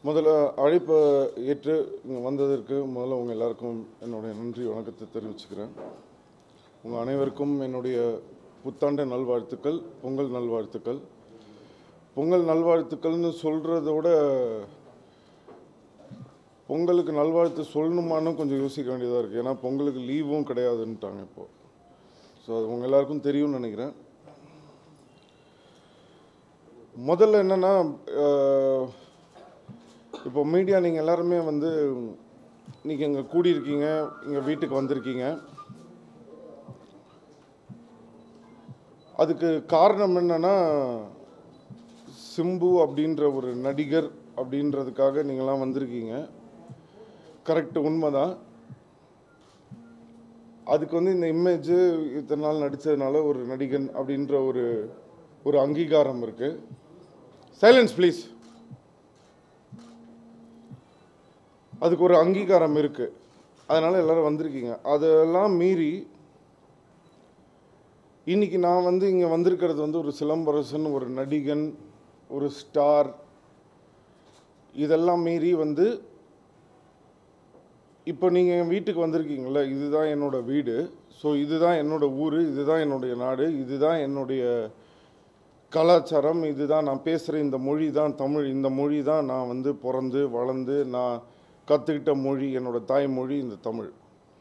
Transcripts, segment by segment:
முதல்ல அழைப்பை ஏற்று இங்கே வந்ததற்கு முதல்ல உங்கள் எல்லாருக்கும் என்னுடைய நன்றி வணக்கத்தை தெரிவிச்சுக்கிறேன் உங்கள் அனைவருக்கும் என்னுடைய புத்தாண்டு நல்வாழ்த்துக்கள் பொங்கல் நல்வாழ்த்துக்கள் பொங்கல் நல்வாழ்த்துக்கள்னு சொல்கிறதோட பொங்கலுக்கு நல்வாழ்த்து சொல்லணுமான்னு கொஞ்சம் யோசிக்க வேண்டியதாக இருக்குது ஏன்னா பொங்கலுக்கு லீவும் கிடையாதுன்ட்டாங்க இப்போது ஸோ அது உங்கள் எல்லாருக்கும் தெரியும்னு நினைக்கிறேன் முதல்ல என்னென்னா இப்போ மீடியா நீங்கள் எல்லாருமே வந்து இன்றைக்கி இங்கே கூடியிருக்கீங்க இங்கே வீட்டுக்கு வந்திருக்கீங்க அதுக்கு காரணம் என்னன்னா சிம்பு அப்படின்ற ஒரு நடிகர் அப்படின்றதுக்காக நீங்களாம் வந்திருக்கீங்க கரெக்ட் உண்மைதான் அதுக்கு வந்து இந்த இமேஜ் இத்தனை நாள் நடித்ததுனால ஒரு நடிகன் அப்படின்ற ஒரு ஒரு அங்கீகாரம் இருக்கு சைலன்ஸ் ப்ளீஸ் அதுக்கு ஒரு அங்கீகாரம் இருக்கு அதனால எல்லாரும் வந்திருக்கீங்க அதெல்லாம் மீறி இன்னைக்கு நான் வந்து இங்கே வந்திருக்கிறது வந்து ஒரு சிலம்பரசன் ஒரு நடிகன் ஒரு ஸ்டார் இதெல்லாம் மீறி வந்து இப்போ நீங்கள் என் வீட்டுக்கு வந்திருக்கீங்கள இதுதான் என்னோட வீடு ஸோ இதுதான் என்னோட ஊர் இதுதான் என்னுடைய நாடு இதுதான் என்னுடைய கலாச்சாரம் இதுதான் நான் பேசுகிற இந்த மொழி தான் தமிழ் இந்த மொழி தான் நான் வந்து பிறந்து வளர்ந்து நான் கற்றுக்கிட்ட மொழி என்னோட தாய்மொழி இந்த தமிழ்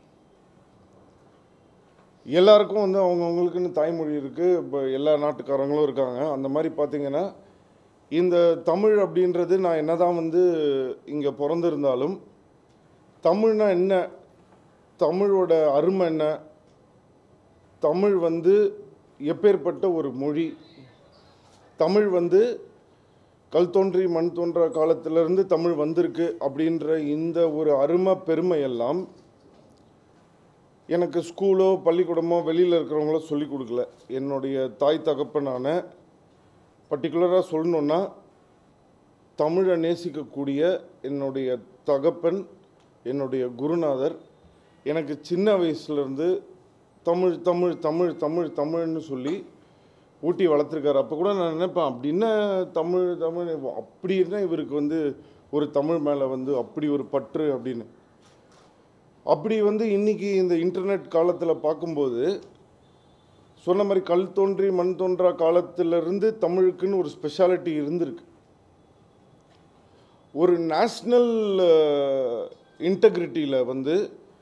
எல்லாருக்கும் வந்து அவங்கவுங்களுக்குன்னு தாய்மொழி இருக்குது இப்போ எல்லா நாட்டுக்காரங்களும் இருக்காங்க அந்த மாதிரி பார்த்தீங்கன்னா இந்த தமிழ் அப்படின்றது நான் என்னதான் வந்து இங்கே பிறந்திருந்தாலும் தமிழ்னா என்ன தமிழோட அருமை என்ன தமிழ் வந்து எப்பேற்பட்ட ஒரு மொழி தமிழ் வந்து கல் தோன்றி மண் தோன்ற காலத்திலிருந்து தமிழ் வந்திருக்கு அப்படின்ற இந்த ஒரு அருமை பெருமை எல்லாம் எனக்கு ஸ்கூலோ பள்ளிக்கூடமோ வெளியில் இருக்கிறவங்களோ சொல்லி கொடுக்கல என்னுடைய தாய் தகப்பனான பர்டிகுலராக சொல்லணுன்னா தமிழை நேசிக்கக்கூடிய என்னுடைய தகப்பன் என்னுடைய குருநாதர் எனக்கு சின்ன வயசுலேருந்து தமிழ் தமிழ் தமிழ் தமிழ் தமிழ்னு சொல்லி ஊட்டி வளர்த்துருக்காரு அப்போ கூட நான் நினைப்பேன் அப்படின்னா தமிழ் தமிழ் அப்படி இருந்தால் இவருக்கு வந்து ஒரு தமிழ் மேலே வந்து அப்படி ஒரு பற்று அப்படின்னு அப்படி வந்து இன்னைக்கு இந்த இன்டர்நெட் காலத்தில் பார்க்கும்போது சொன்ன மாதிரி கல் தோன்றி மண் தோன்றா காலத்திலிருந்து தமிழுக்குன்னு ஒரு ஸ்பெஷாலிட்டி இருந்திருக்கு ஒரு நேஷ்னல் இன்டெகிரிட்டியில் வந்து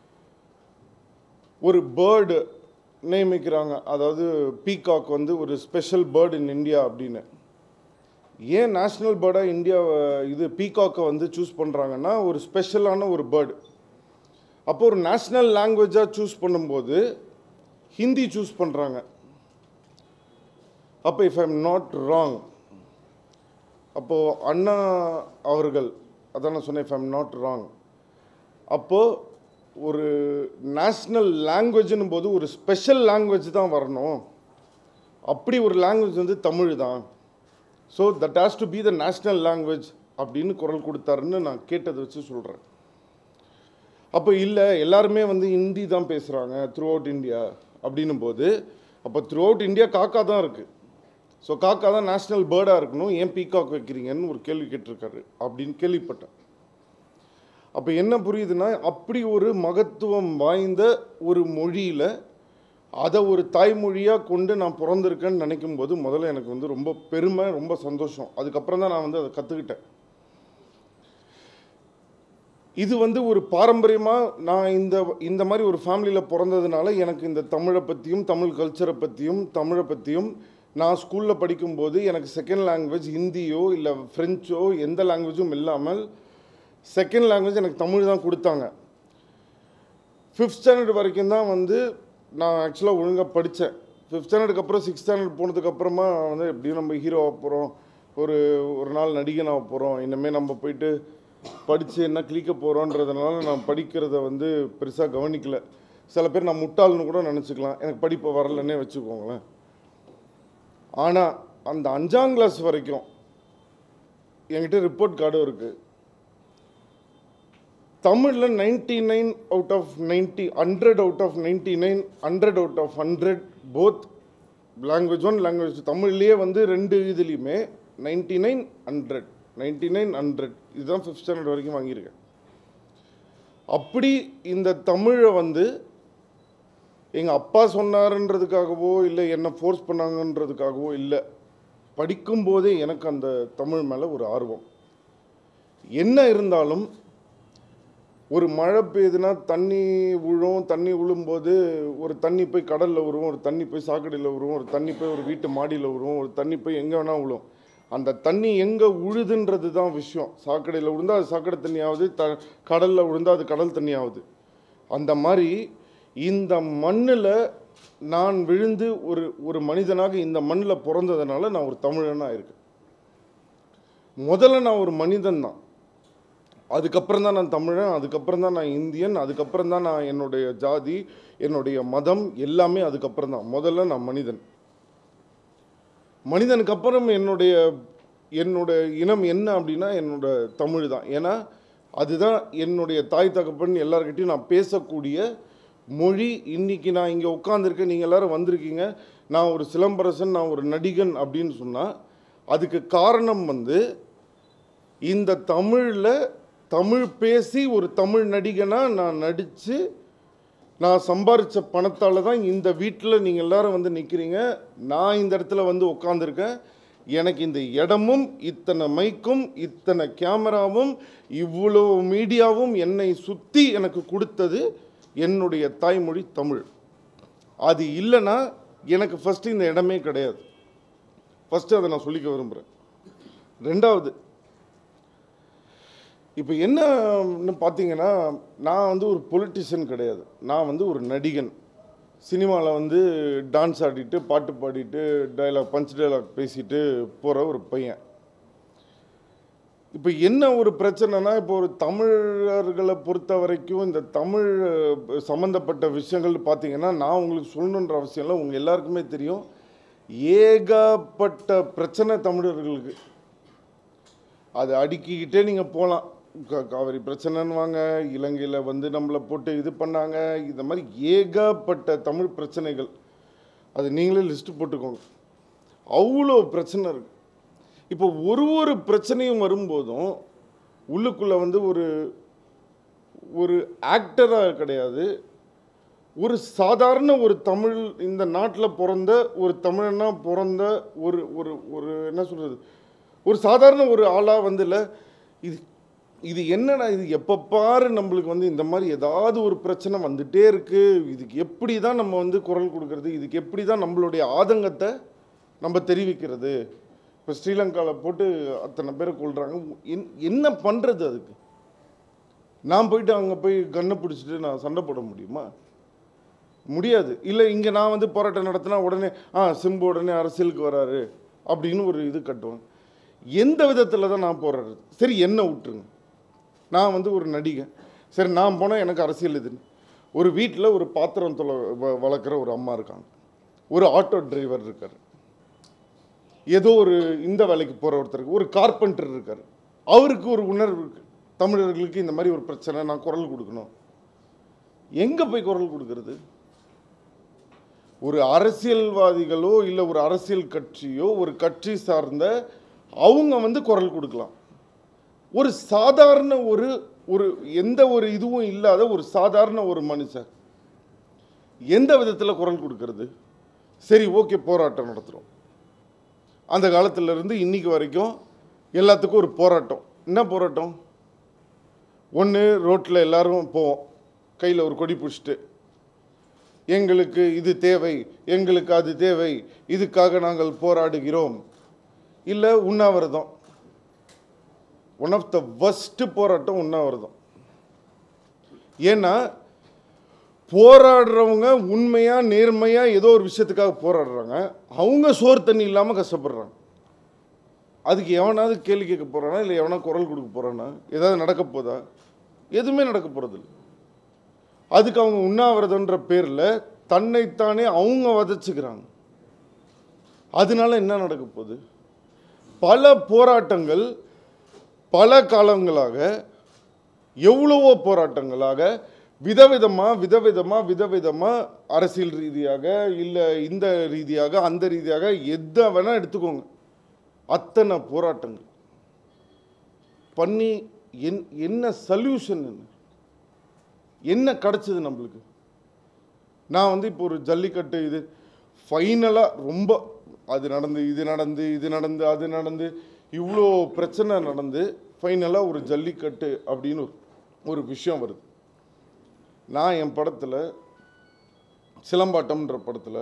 ஒரு பேர்டு நியமிக்கிறாங்க அதாவது பீகாக் வந்து ஒரு ஸ்பெஷல் பேர்டு இன் இந்தியா அப்படின்னு ஏன் நேஷ்னல் பேர்டாக இந்தியா இது பீகாக்கை வந்து சூஸ் பண்ணுறாங்கன்னா ஒரு ஸ்பெஷலான ஒரு பேர்டு அப்போ ஒரு நேஷ்னல் லாங்குவேஜாக சூஸ் பண்ணும்போது ஹிந்தி சூஸ் பண்ணுறாங்க அப்போ இஃப் ஐம் நாட் ராங் அப்போது அண்ணா அவர்கள் அதான் நான் சொன்னேன் இஃப் ஐம் நாட் ராங் அப்போது ஒரு நேஷ்னல் லாங்குவேஜ்னும் போது ஒரு ஸ்பெஷல் லாங்குவேஜ் தான் வரணும் அப்படி ஒரு லாங்குவேஜ் வந்து தமிழ் தான் so that has to be the national language அப்படின்னு குரல் கொடுத்தாருன்னு நான் கேட்டதை வச்சு சொல்கிறேன் அப்போ இல்லை எல்லாருமே வந்து ஹிந்தி தான் பேசுகிறாங்க த்ரூ அவுட் இந்தியா அப்படின்னும் போது அப்போ த்ரூ அவுட் இந்தியா காக்கா தான் இருக்குது ஸோ காக்கா தான் நேஷ்னல் பேர்டாக இருக்கணும் ஏன் பீகாக் வைக்கிறீங்கன்னு ஒரு கேள்வி கேட்டிருக்காரு அப்படின்னு கேள்விப்பட்டேன் அப்போ என்ன புரியுதுன்னா அப்படி ஒரு மகத்துவம் வாய்ந்த ஒரு மொழியில் அதை ஒரு தாய்மொழியாக கொண்டு நான் பிறந்திருக்கேன்னு நினைக்கும் போது முதல்ல எனக்கு வந்து ரொம்ப பெருமை ரொம்ப சந்தோஷம் அதுக்கப்புறம் தான் நான் வந்து அதை கற்றுக்கிட்டேன் இது வந்து ஒரு பாரம்பரியமாக நான் இந்த இந்த மாதிரி ஒரு ஃபேமிலியில் பிறந்ததுனால எனக்கு இந்த தமிழை பற்றியும் தமிழ் கல்ச்சரை பற்றியும் தமிழை பற்றியும் நான் ஸ்கூலில் படிக்கும்போது எனக்கு செகண்ட் லாங்குவேஜ் ஹிந்தியோ இல்லை ஃப்ரெஞ்சோ எந்த லாங்குவேஜும் இல்லாமல் செகண்ட் லாங்குவேஜ் எனக்கு தமிழ் தான் கொடுத்தாங்க ஃபிஃப்த் ஸ்டாண்டர்ட் வரைக்கும் தான் வந்து நான் ஆக்சுவலாக ஒழுங்காக படித்தேன் ஃபிஃப்த் ஸ்டாண்டர்டுக்கு அப்புறம் சிக்ஸ்த் ஸ்டாண்டர்ட் போனதுக்கப்புறமா வந்து எப்படியும் நம்ம ஹீரோ ஆக போகிறோம் ஒரு ஒரு நாள் நடிகன் ஆக போகிறோம் இனிமேல் நம்ம போயிட்டு படித்து என்ன கிளிக்க போகிறோன்றதுனால நான் படிக்கிறத வந்து பெருசாக கவனிக்கல சில பேர் நான் முட்டாள்னு கூட நினச்சிக்கலாம் எனக்கு படிப்பு வரலன்னே வச்சுக்கோங்களேன் ஆனால் அந்த அஞ்சாம் கிளாஸ் வரைக்கும் என்கிட்ட ரிப்போர்ட் கார்டும் இருக்குது தமிழில் ninety nine out of ninety hundred out of ninety nine hundred out of hundred both language one language தமிழ்லேயே வந்து ரெண்டு இதுலேயுமே ninety nine hundred ninety nine hundred இதுதான் ஃபிஃப்த் ஸ்டாண்டர்ட் வரைக்கும் வாங்கியிருக்கேன் அப்படி இந்த தமிழை வந்து எங்கள் அப்பா சொன்னாருன்றதுக்காகவோ இல்லை என்ன ஃபோர்ஸ் பண்ணாங்கன்றதுக்காகவோ இல்லை படிக்கும்போதே எனக்கு அந்த தமிழ் மேலே ஒரு ஆர்வம் என்ன இருந்தாலும் ஒரு மழை பெய்யுதுன்னா தண்ணி விழும் தண்ணி விழும்போது ஒரு தண்ணி போய் கடலில் விழும் ஒரு தண்ணி போய் சாக்கடையில் விழும் ஒரு தண்ணி போய் ஒரு வீட்டு மாடியில் விழும் ஒரு தண்ணி போய் எங்கே வேணால் விழும் அந்த தண்ணி எங்கே உழுதுன்றது தான் விஷயம் சாக்கடையில் விழுந்தா அது சாக்கடை தண்ணி ஆகுது த கடலில் விழுந்தா அது கடல் தண்ணி ஆகுது அந்த மாதிரி இந்த மண்ணில் நான் விழுந்து ஒரு ஒரு மனிதனாக இந்த மண்ணில் பிறந்ததுனால நான் ஒரு தமிழனாக இருக்கேன் முதல்ல நான் ஒரு மனிதன் தான் அதுக்கப்புறம் தான் நான் தமிழன் அதுக்கப்புறம் தான் நான் இந்தியன் அதுக்கப்புறம் தான் நான் என்னுடைய ஜாதி என்னுடைய மதம் எல்லாமே அதுக்கப்புறம் தான் முதல்ல நான் மனிதன் மனிதனுக்கு அப்புறம் என்னுடைய என்னோட இனம் என்ன அப்படின்னா என்னோட தமிழ் தான் ஏன்னா அதுதான் என்னுடைய தாய் தகப்பன் எல்லார்கிட்டையும் நான் பேசக்கூடிய மொழி இன்னைக்கு நான் இங்கே உட்காந்துருக்கேன் நீங்கள் எல்லாரும் வந்திருக்கீங்க நான் ஒரு சிலம்பரசன் நான் ஒரு நடிகன் அப்படின்னு சொன்னால் அதுக்கு காரணம் வந்து இந்த தமிழில் தமிழ் பேசி ஒரு தமிழ் நடிகனாக நான் நடித்து நான் சம்பாரித்த பணத்தால் தான் இந்த வீட்டில் நீங்கள் எல்லாரும் வந்து நிற்கிறீங்க நான் இந்த இடத்துல வந்து உட்காந்துருக்கேன் எனக்கு இந்த இடமும் இத்தனை மைக்கும் இத்தனை கேமராவும் இவ்வளோ மீடியாவும் என்னை சுற்றி எனக்கு கொடுத்தது என்னுடைய தாய்மொழி தமிழ் அது இல்லைன்னா எனக்கு ஃபஸ்ட்டு இந்த இடமே கிடையாது ஃபஸ்ட்டு அதை நான் சொல்லிக்க விரும்புகிறேன் ரெண்டாவது இப்போ என்னன்னு பார்த்தீங்கன்னா நான் வந்து ஒரு பொலிட்டிஷியன் கிடையாது நான் வந்து ஒரு நடிகன் சினிமாவில் வந்து டான்ஸ் ஆடிட்டு பாட்டு பாடிட்டு டைலாக் பஞ்ச் டைலாக் பேசிட்டு போகிற ஒரு பையன் இப்போ என்ன ஒரு பிரச்சனைனா இப்போ ஒரு தமிழர்களை பொறுத்த வரைக்கும் இந்த தமிழ் சம்மந்தப்பட்ட விஷயங்கள் பார்த்தீங்கன்னா நான் உங்களுக்கு சொல்லணுன்ற அவசியம் இல்லை உங்கள் எல்லாருக்குமே தெரியும் ஏகப்பட்ட பிரச்சனை தமிழர்களுக்கு அது அடுக்கிக்கிட்டே நீங்கள் போகலாம் கா- காவிரி பிரச்சனைன்னு வாங்க இலங்கையில் வந்து நம்மளை போட்டு இது பண்ணாங்க இந்த மாதிரி ஏகப்பட்ட தமிழ் பிரச்சனைகள் அது நீங்களே லிஸ்ட்டு போட்டுக்கோங்க அவ்வளோ பிரச்சனை இருக்கு இப்போ ஒரு ஒரு பிரச்சனையும் வரும்போதும் உள்ளுக்குள்ளே வந்து ஒரு ஒரு ஆக்டராக கிடையாது ஒரு சாதாரண ஒரு தமிழ் இந்த நாட்டில் பிறந்த ஒரு தமிழனா பிறந்த ஒரு ஒரு ஒரு என்ன சொல்கிறது ஒரு சாதாரண ஒரு ஆளாக வந்து இல்லை இது இது என்னடா இது எப்போ பாரு நம்மளுக்கு வந்து இந்த மாதிரி ஏதாவது ஒரு பிரச்சனை வந்துட்டே இருக்குது இதுக்கு எப்படி தான் நம்ம வந்து குரல் கொடுக்கறது இதுக்கு எப்படி தான் நம்மளுடைய ஆதங்கத்தை நம்ம தெரிவிக்கிறது இப்போ ஸ்ரீலங்காவில் போட்டு அத்தனை பேரை கொள்கிறாங்க என் என்ன பண்ணுறது அதுக்கு நான் போயிட்டு அங்கே போய் கண்ணை பிடிச்சிட்டு நான் சண்டை போட முடியுமா முடியாது இல்லை இங்கே நான் வந்து போராட்டம் நடத்தினா உடனே ஆ சிம்பு உடனே அரசியலுக்கு வராரு அப்படின்னு ஒரு இது கட்டுவேன் எந்த விதத்தில் தான் நான் போராடுறது சரி என்ன விட்டுருங்க நான் வந்து ஒரு நடிகன் சரி நான் போனால் எனக்கு அரசியல் இதுன்னு ஒரு வீட்டில் ஒரு பாத்திரம் தொலை வ- வளர்க்குற ஒரு அம்மா இருக்காங்க ஒரு ஆட்டோ டிரைவர் இருக்கார் ஏதோ ஒரு இந்த வேலைக்கு போகிற ஒருத்தருக்கு ஒரு கார்பெண்டர் இருக்கார் அவருக்கு ஒரு உணர்வு இருக்கு தமிழர்களுக்கு இந்த மாதிரி ஒரு பிரச்சனை நான் குரல் கொடுக்கணும் எங்கே போய் குரல் கொடுக்கறது ஒரு அரசியல்வாதிகளோ இல்லை ஒரு அரசியல் கட்சியோ ஒரு கட்சி சார்ந்த அவங்க வந்து குரல் கொடுக்கலாம் ஒரு சாதாரண ஒரு ஒரு எந்த ஒரு இதுவும் இல்லாத ஒரு சாதாரண ஒரு மனுஷன் எந்த விதத்தில் குரல் கொடுக்கறது சரி ஓகே போராட்டம் நடத்துகிறோம் அந்த காலத்துல இருந்து இன்னைக்கு வரைக்கும் எல்லாத்துக்கும் ஒரு போராட்டம் என்ன போராட்டம் ஒன்று ரோட்டில் எல்லாரும் போவோம் கையில் ஒரு கொடி பிடிச்சிட்டு எங்களுக்கு இது தேவை எங்களுக்கு அது தேவை இதுக்காக நாங்கள் போராடுகிறோம் இல்லை உண்ணாவிரதம் ஒன் ஆஃப் த worst போராட்டம் உண்ணாவிரதம் ஏன்னா போராடுறவங்க உண்மையாக நேர்மையாக ஏதோ ஒரு விஷயத்துக்காக போராடுறாங்க அவங்க சோறு தண்ணி இல்லாமல் கஷ்டப்படுறாங்க அதுக்கு எவனாவது கேள்வி கேட்க போகிறானா இல்லை எவனா குரல் கொடுக்க போகிறானா ஏதாவது நடக்க போதா எதுவுமே நடக்க போகிறதில்ல அதுக்கு அவங்க உண்ணாவிரதன்ற பேரில் தன்னைத்தானே அவங்க வதச்சிக்கிறாங்க அதனால என்ன நடக்க போகுது பல போராட்டங்கள் பல காலங்களாக எவ்வளவோ போராட்டங்களாக விதவிதமாக விதவிதமாக விதவிதமாக அரசியல் ரீதியாக இல்லை இந்த ரீதியாக அந்த ரீதியாக எதை வேணால் எடுத்துக்கோங்க அத்தனை போராட்டங்கள் பண்ணி என் என்ன சொல்யூஷன் என்ன என்ன கிடச்சிது நம்மளுக்கு நான் வந்து இப்போ ஒரு ஜல்லிக்கட்டு இது ஃபைனலாக ரொம்ப அது நடந்து இது நடந்து இது நடந்து அது நடந்து இவ்வளோ பிரச்சனை நடந்து ஃபைனலாக ஒரு ஜல்லிக்கட்டு அப்படின்னு ஒரு ஒரு விஷயம் வருது நான் என் படத்தில் சிலம்பாட்டம்ன்ற படத்தில்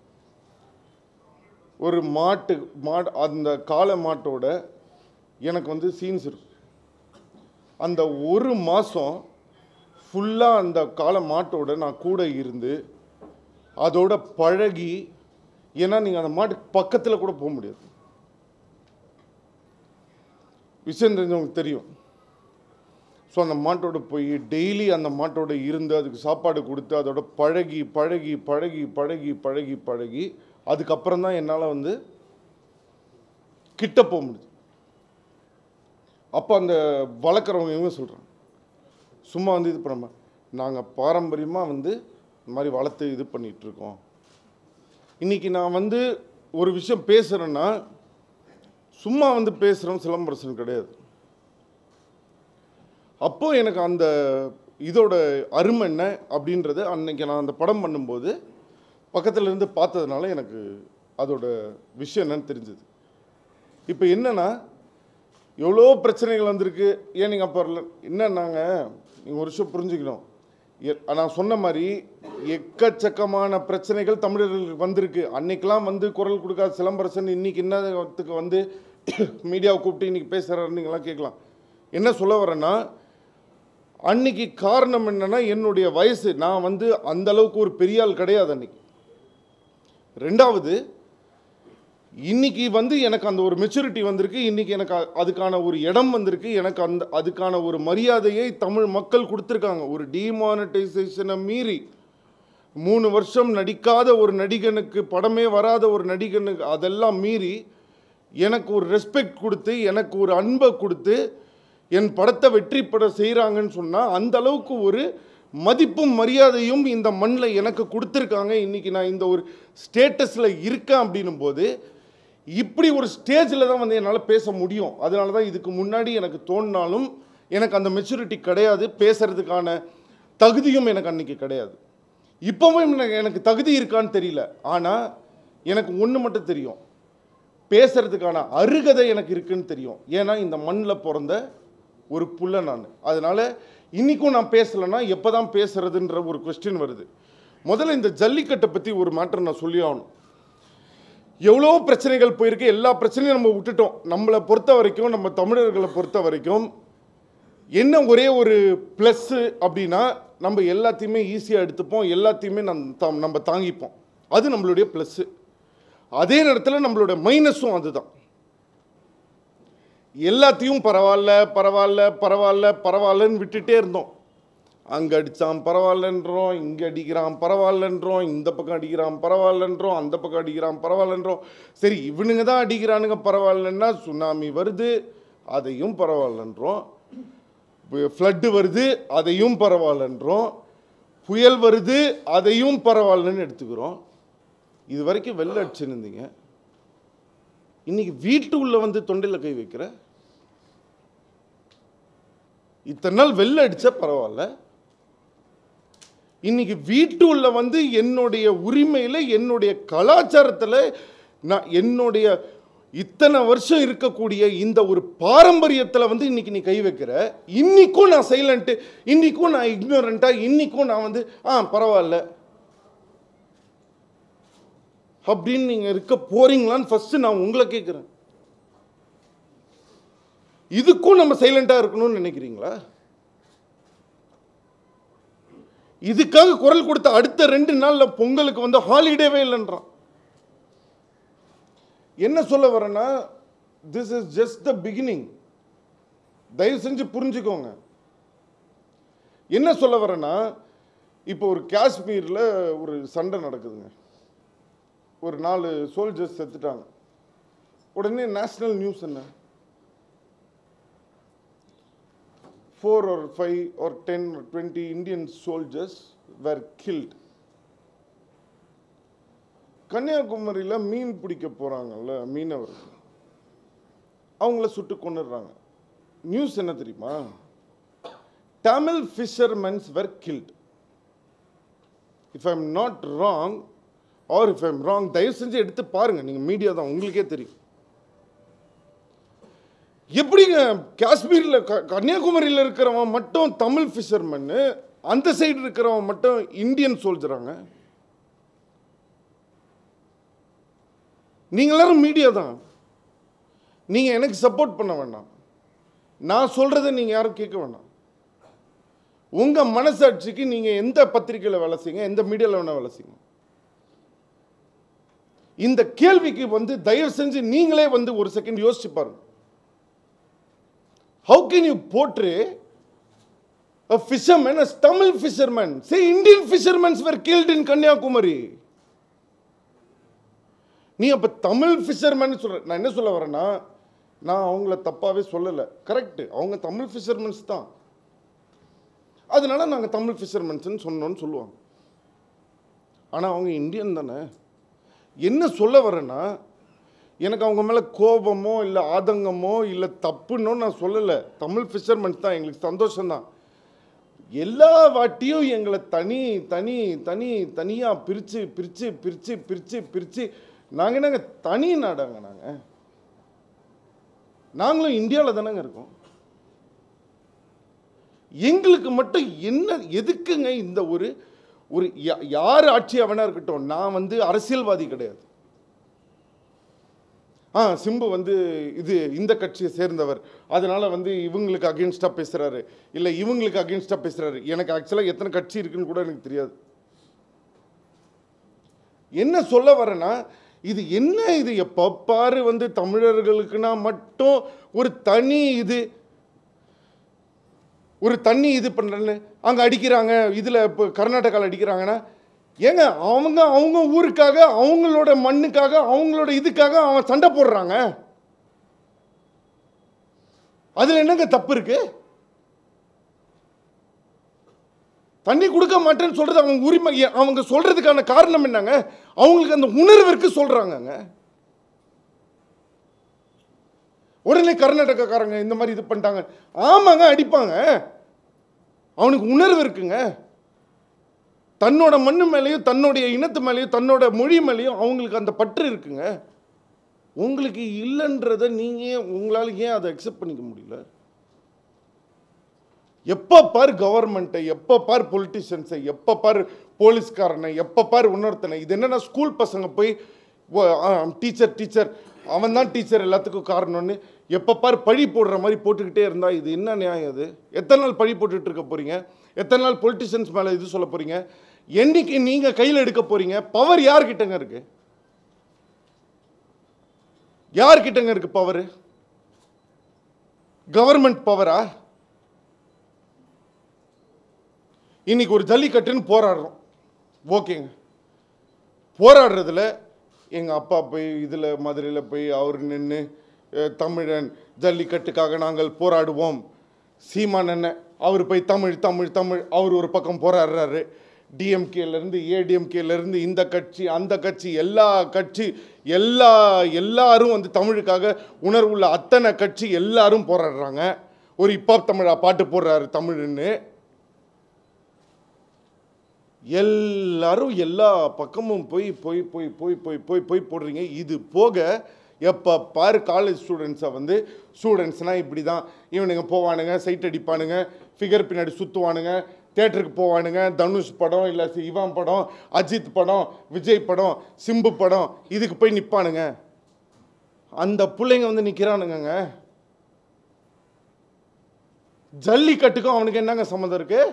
ஒரு மாட்டு மாடு அந்த காளை மாட்டோட எனக்கு வந்து சீன்ஸ் இருக்கு அந்த ஒரு மாதம் ஃபுல்லாக அந்த காளை மாட்டோட நான் கூட இருந்து அதோட பழகி ஏன்னா நீங்கள் அந்த மாட்டுக்கு பக்கத்தில் கூட போக முடியாது விஷயம் தெரிஞ்சவங்களுக்கு தெரியும் ஸோ அந்த மாட்டோட போய் டெய்லி அந்த மாட்டோட இருந்து அதுக்கு சாப்பாடு கொடுத்து அதோட பழகி பழகி பழகி பழகி பழகி பழகி அதுக்கப்புறம் தான் என்னால் வந்து கிட்ட போக முடியுது அப்போ அந்த வளர்க்குறவங்க இவங்க சொல்கிறாங்க சும்மா வந்து இது பண்ணாம நாங்கள் பாரம்பரியமாக வந்து இந்த மாதிரி வளர்த்து இது பண்ணிட்டு இருக்கோம் இன்னைக்கு நான் வந்து ஒரு விஷயம் பேசுகிறேன்னா சும்மா வந்து பேசுகிறோம் சிலம்பரசன் கிடையாது அப்போ எனக்கு அந்த இதோட அருமை என்ன அப்படின்றது அன்னைக்கு நான் அந்த படம் பண்ணும்போது பக்கத்துல இருந்து பார்த்ததுனால எனக்கு அதோட விஷயம் என்னன்னு தெரிஞ்சது இப்போ என்னன்னா எவ்வளோ பிரச்சனைகள் வந்திருக்கு ஏன் நீங்கள் அப்போ வரல என்னன்னாங்க நீங்கள் ஒரு விஷயம் புரிஞ்சுக்கணும் எ- நான் சொன்ன மாதிரி எக்கச்சக்கமான பிரச்சனைகள் தமிழர்களுக்கு வந்திருக்கு அன்னைக்கெல்லாம் வந்து குரல் கொடுக்காத சிலம்பரசன் இன்னைக்கு என்னத்துக்கு வந்து மீடியாவை கூப்பிட்டு இன்னைக்கு பேசுகிறாரு நீங்களாம் கேட்கலாம் என்ன சொல்ல வரேன்னா அன்னைக்கு காரணம் என்னன்னா என்னுடைய வயசு நான் வந்து அந்த அளவுக்கு ஒரு பெரிய ஆள் கிடையாது அன்னைக்கு ரெண்டாவது இன்னைக்கு வந்து எனக்கு அந்த ஒரு மெச்சூரிட்டி வந்திருக்கு இன்னைக்கு எனக்கு அ- அதுக்கான ஒரு இடம் வந்திருக்கு எனக்கு அந்த அதுக்கான ஒரு மரியாதையை தமிழ் மக்கள் கொடுத்துருக்காங்க ஒரு டிமானடைசேஷனை மீறி மூணு வருஷம் நடிக்காத ஒரு நடிகனுக்கு படமே வராத ஒரு நடிகனுக்கு அதெல்லாம் மீறி எனக்கு ஒரு ரெஸ்பெக்ட் கொடுத்து எனக்கு ஒரு அன்பை கொடுத்து என் படத்தை வெற்றி பட செய்கிறாங்கன்னு சொன்னால் அந்த அளவுக்கு ஒரு மதிப்பும் மரியாதையும் இந்த மண்ணில் எனக்கு கொடுத்துருக்காங்க இன்றைக்கி நான் இந்த ஒரு ஸ்டேட்டஸில் இருக்கேன் அப்படின்னும் போது இப்படி ஒரு ஸ்டேஜில் தான் வந்து என்னால் பேச முடியும் அதனால தான் இதுக்கு முன்னாடி எனக்கு தோணினாலும் எனக்கு அந்த மெச்சூரிட்டி கிடையாது பேசுறதுக்கான தகுதியும் எனக்கு அன்னைக்கு கிடையாது இப்போவும் எனக்கு எனக்கு தகுதி இருக்கான்னு தெரியல ஆனால் எனக்கு ஒன்று மட்டும் தெரியும் பேசுறதுக்கான அருகதை எனக்கு இருக்குன்னு தெரியும் ஏன்னா இந்த மண்ணில் பிறந்த ஒரு புள்ள நான் அதனால இன்னைக்கும் நான் பேசலைன்னா எப்போ தான் பேசுறதுன்ற ஒரு கொஸ்டின் வருது முதல்ல இந்த ஜல்லிக்கட்டை பற்றி ஒரு மேட்டர் நான் சொல்லி ஆகணும் எவ்வளோ பிரச்சனைகள் போயிருக்கு எல்லா பிரச்சனையும் நம்ம விட்டுட்டோம் நம்மளை பொறுத்த வரைக்கும் நம்ம தமிழர்களை பொறுத்த வரைக்கும் என்ன ஒரே ஒரு ப்ளஸ்ஸு அப்படின்னா நம்ம எல்லாத்தையுமே ஈஸியாக எடுத்துப்போம் எல்லாத்தையுமே நம் தா- நம்ம தாங்கிப்போம் அது நம்மளுடைய ப்ளஸ்ஸு அதே நேரத்தில் நம்மளோட மைனஸும் அதுதான் எல்லாத்தையும் பரவாயில்ல பரவாயில்ல பரவாயில்ல பரவாயில்லன்னு விட்டுட்டே இருந்தோம் அங்கே அடித்தான் பரவாயில்லன்றோம் இங்கே அடிக்கிறான் பரவாயில்லன்றோம் இந்த பக்கம் அடிக்கிறான் பரவாயில்லன்றோம் அந்த பக்கம் அடிக்கிறான் பரவாயில்லன்றோம் சரி இவனுங்க தான் அடிக்கிறானுங்க பரவாயில்லன்னா சுனாமி வருது அதையும் பரவாயில்லன்றோம் ஃப்ளட்டு வருது அதையும் பரவாயில்லன்றோம் புயல் வருது அதையும் பரவாயில்லன்னு எடுத்துக்கிறோம் இது வரைக்கும் வெளில அடிச்சுருந்தீங்க இன்னைக்கு வீட்டு உள்ள வந்து தொண்டையில் கை வைக்கிற இத்தனை நாள் வெளில அடிச்சா பரவாயில்ல இன்னைக்கு வீட்டு உள்ள வந்து என்னுடைய உரிமையில் என்னுடைய கலாச்சாரத்தில் நான் என்னுடைய இத்தனை வருஷம் இருக்கக்கூடிய இந்த ஒரு பாரம்பரியத்தில் வந்து இன்னைக்கு நீ கை வைக்கிற இன்னைக்கும் நான் சைலண்ட்டு இன்னைக்கும் நான் இக்னோரண்ட்டாக இன்னைக்கும் நான் வந்து ஆ பரவாயில்ல அப்படின்னு நீங்கள் இருக்க போறீங்களான்னு ஃபர்ஸ்ட் நான் உங்களை கேட்குறேன் இதுக்கும் நம்ம சைலண்டாக இருக்கணும்னு நினைக்கிறீங்களா இதுக்காக குரல் கொடுத்த அடுத்த ரெண்டு நாள்ல பொங்கலுக்கு வந்து ஹாலிடேவே இல்லைன்றான் என்ன சொல்ல வரேன்னா this is just the beginning தயவு செஞ்சு புரிஞ்சுக்கோங்க என்ன சொல்ல வரேன்னா இப்போ ஒரு காஷ்மீரில் ஒரு சண்டை நடக்குதுங்க ஒரு நாலு சோல்ஜர்ஸ் செத்துட்டாங்க உடனே நேஷனல் நியூஸ் என்ன four or five or ten or twenty Indian soldiers were killed கன்னியாகுமரியில் மீன் பிடிக்க போகிறாங்கல்ல மீனவர்கள் அவங்கள சுட்டு கொண்டுடுறாங்க நியூஸ் என்ன தெரியுமா Tamil fishermens were killed if I'm not wrong or if I'm wrong தயவு செஞ்சு எடுத்து பாருங்க நீங்க மீடியா தான் உங்களுக்கே தெரியும் எப்படிங்க காஷ்மீரில் கன்னியாகுமரியில் இருக்கிறவன் மட்டும் தமிழ் ஃபிஷர்மன்னு அந்த சைடு இருக்கிறவன் மட்டும் இந்தியன் சோல்ஜராங்க நீங்க எல்லாரும் மீடியா தான் நீங்க எனக்கு சப்போர்ட் பண்ண வேண்டாம் நான் சொல்றதை நீங்க யாரும் கேட்க வேண்டாம் உங்க மனசாட்சிக்கு நீங்க எந்த பத்திரிக்கையில வேலை செய்யுங்க எந்த மீடியாவில் வேணா வேலை செய்யுங்க இந்த கேள்விக்கு வந்து தயவு செஞ்சு நீங்களே வந்து ஒரு செகண்ட் யோசிச்சு பாருங்க how can you portray a fisherman as Tamil fisherman. Say Indian fishermen were killed in Kanyakumari. நீ அப்ப தமிழ் ஃபிஷர்மேன் சொல்ற நான் என்ன சொல்ல வரேன்னா நான் அவங்கள தப்பாவே சொல்லலை கரெக்ட் அவங்க தமிழ் ஃபிஷர்மென்ஸ் தான் அதனால நாங்கள் தமிழ் ஃபிஷர்மென்ஸ்னு சொன்னோன்னு சொல்லுவாங்க ஆனால் அவங்க இந்தியன் தானே என்ன சொல்ல வரேன்னா எனக்கு அவங்க மேலே கோபமோ இல்லை ஆதங்கமோ இல்லை தப்புன்னோ நான் சொல்லலை தமிழ் ஃபிஷர்மென்ஸ் தான் எங்களுக்கு சந்தோஷம்தான் எல்லா வாட்டியும் எங்களை தனி தனி தனி தனியாக பிரித்து பிரித்து பிரித்து பிரித்து பிரித்து நாங்கள் என்னங்க தனி நாடாங்க நாங்கள் நாங்களும் இந்தியாவில் தானேங்க இருக்கோம் எங்களுக்கு மட்டும் என்ன எதுக்குங்க இந்த ஒரு ஒரு யா- யார் ஆட்சியாக வேணா இருக்கட்டும் நான் வந்து அரசியல்வாதி கிடையாது ஆ சிம்பு வந்து இது இந்த கட்சியை சேர்ந்தவர் அதனால வந்து இவங்களுக்கு அகேன்ஸ்டாக பேசுறாரு இல்லை இவங்களுக்கு அகேன்ஸ்டாக பேசுறாரு எனக்கு ஆக்சுவலாக எத்தனை கட்சி இருக்குன்னு கூட எனக்கு தெரியாது என்ன சொல்ல வரேன்னா இது என்ன இது எப்போ பாரு வந்து தமிழர்களுக்குன்னா மட்டும் ஒரு தனி இது ஒரு தண்ணி இது பண்ணுறேன்னு அங்கே அடிக்கிறாங்க இதில் இப்போ கர்நாடகாவில் அடிக்கிறாங்கன்னா ஏங்க அவங்க அவங்க ஊருக்காக அவங்களோட மண்ணுக்காக அவங்களோட இதுக்காக அவன் சண்டை போடுறாங்க அதில் என்னங்க தப்பு இருக்கு தண்ணி கொடுக்க மாட்டேன்னு சொல்றது அவங்க உரிமை ஏ- அவங்க சொல்றதுக்கான காரணம் என்னங்க அவங்களுக்கு அந்த உணர்விற்கு சொல்றாங்கங்க உடனே கர்நாடகாக்காரங்க இந்த மாதிரி இது பண்ணிட்டாங்க ஆமாங்க அடிப்பாங்க அவனுக்கு உணர்வு இருக்குங்க தன்னோட மண்ணு மேலேயும் தன்னுடைய இனத்து மேலேயும் தன்னோட மொழி மேலேயும் அவங்களுக்கு அந்த பற்று இருக்குங்க உங்களுக்கு இல்லைன்றதை நீங்கள் உங்களால் ஏன் அதை அக்செப்ட் பண்ணிக்க முடியல எப்போ பார் கவர்மெண்ட்டை எப்போ பார் பொலிட்டிஷியன்ஸை எப்போ பார் போலீஸ்காரனை எப்போ பார் இன்னொருத்தனை இது என்னன்னா ஸ்கூல் பசங்க போய் டீச்சர் டீச்சர் அவன் தான் டீச்சர் எல்லாத்துக்கும் காரணம்னு எப்போ பார் பழி போடுற மாதிரி போட்டுக்கிட்டே இருந்தா இது என்ன நியாயம் இது எத்தனை நாள் பழி போட்டுட்டு இருக்க போறீங்க எத்தனை நாள் பொலிட்டிஷியன்ஸ் மேலே இது சொல்ல போறீங்க என்னைக்கு நீங்கள் கையில் எடுக்க போறீங்க பவர் யார்கிட்டங்க இருக்கு யார்கிட்டங்க இருக்கு பவர் கவர்மெண்ட் பவரா இன்னைக்கு ஒரு ஜல்லிக்கட்டுன்னு போராடுறோம் ஓகேங்க போராடுறதுல எங்கள் அப்பா போய் இதில் மதுரையில் போய் அவர் நின்று தமிழன் ஜல்லிக்கட்டுக்காக நாங்கள் போராடுவோம் சீமான் அண்ணன் அவர் போய் தமிழ் தமிழ் தமிழ் அவர் ஒரு பக்கம் போராடுறாரு டிஎம்கேலேருந்து ஏடிஎம்கேலேருந்து இந்த கட்சி அந்த கட்சி எல்லா கட்சி எல்லா எல்லாரும் வந்து தமிழுக்காக உணர்வுள்ள அத்தனை கட்சி எல்லாரும் போராடுறாங்க ஒரு இப்பாப் தமிழா பாட்டு போடுறாரு தமிழ்னு எல்லாரும் எல்லா பக்கமும் போய் போய் போய் போய் போய் போய் போய் போடுறீங்க இது போக எப்போ பாரு காலேஜ் ஸ்டூடெண்ட்ஸை வந்து ஸ்டூடெண்ட்ஸ்னால் இப்படி தான் இவனுங்க போவானுங்க சைட் அடிப்பானுங்க ஃபிகர் பின்னாடி சுற்றுவானுங்க தேட்டருக்கு போவானுங்க தனுஷ் படம் இல்லை இவான் படம் அஜித் படம் விஜய் படம் சிம்பு படம் இதுக்கு போய் நிற்பானுங்க அந்த பிள்ளைங்க வந்து நிற்கிறானுங்கங்க ஜல்லிக்கட்டுக்கும் அவனுக்கு என்னங்க சம்மந்தம் இருக்குது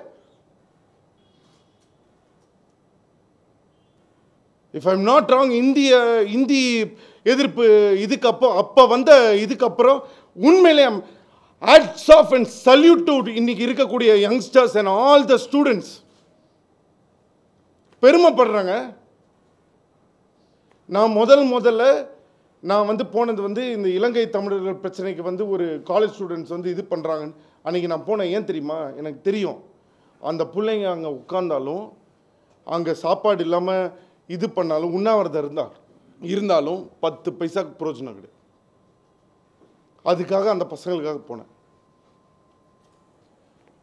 இஃப் ஐம் நாட் ராங் இந்திய இந்தி எதிர்ப்பு இதுக்கு அப்போ அப்போ வந்த இதுக்கப்புறம் உண்மையிலே hats off and salute to இன்னைக்கு இருக்கக்கூடிய youngsters and all the students பெருமைப்படுறாங்க நான் முதல் முதல்ல நான் வந்து போனது வந்து இந்த இலங்கை தமிழர்கள் பிரச்சனைக்கு வந்து ஒரு காலேஜ் ஸ்டூடெண்ட்ஸ் வந்து இது பண்ணுறாங்கன்னு அன்றைக்கி நான் போனேன் ஏன் தெரியுமா எனக்கு தெரியும் அந்த பிள்ளைங்க அங்கே உட்கார்ந்தாலும் அங்கே சாப்பாடு இல்லாமல் இது பண்ணாலும் உண்ணாவிரதம் இருந்தால் இருந்தாலும் பத்து பைசாக்கு பிரயோஜனம் கிடையாது அதுக்காக அந்த பசங்களுக்காக போனேன்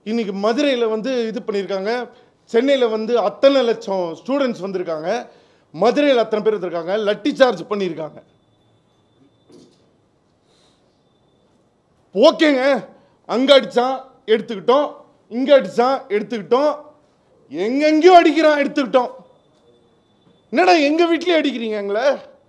இன்னைக்கு மதுரையில் வந்து இது பண்ணியிருக்காங்க சென்னையில் வந்து அத்தனை லட்சம் ஸ்டூடெண்ட்ஸ் வந்திருக்காங்க மதுரையில் அத்தனை பேர் வந்திருக்காங்க லட்டி சார்ஜ் பண்ணியிருக்காங்க ஓகேங்க அங்க அடிச்சான் எடுத்துக்கிட்டோம் இங்க அடிச்சான் எடுத்துக்கிட்டோம் எங்கெங்கேயோ அடிக்கிறான் எடுத்துக்கிட்டோம் என்னடா எங்க வீட்லயே அடிக்கிறீங்க எங்களை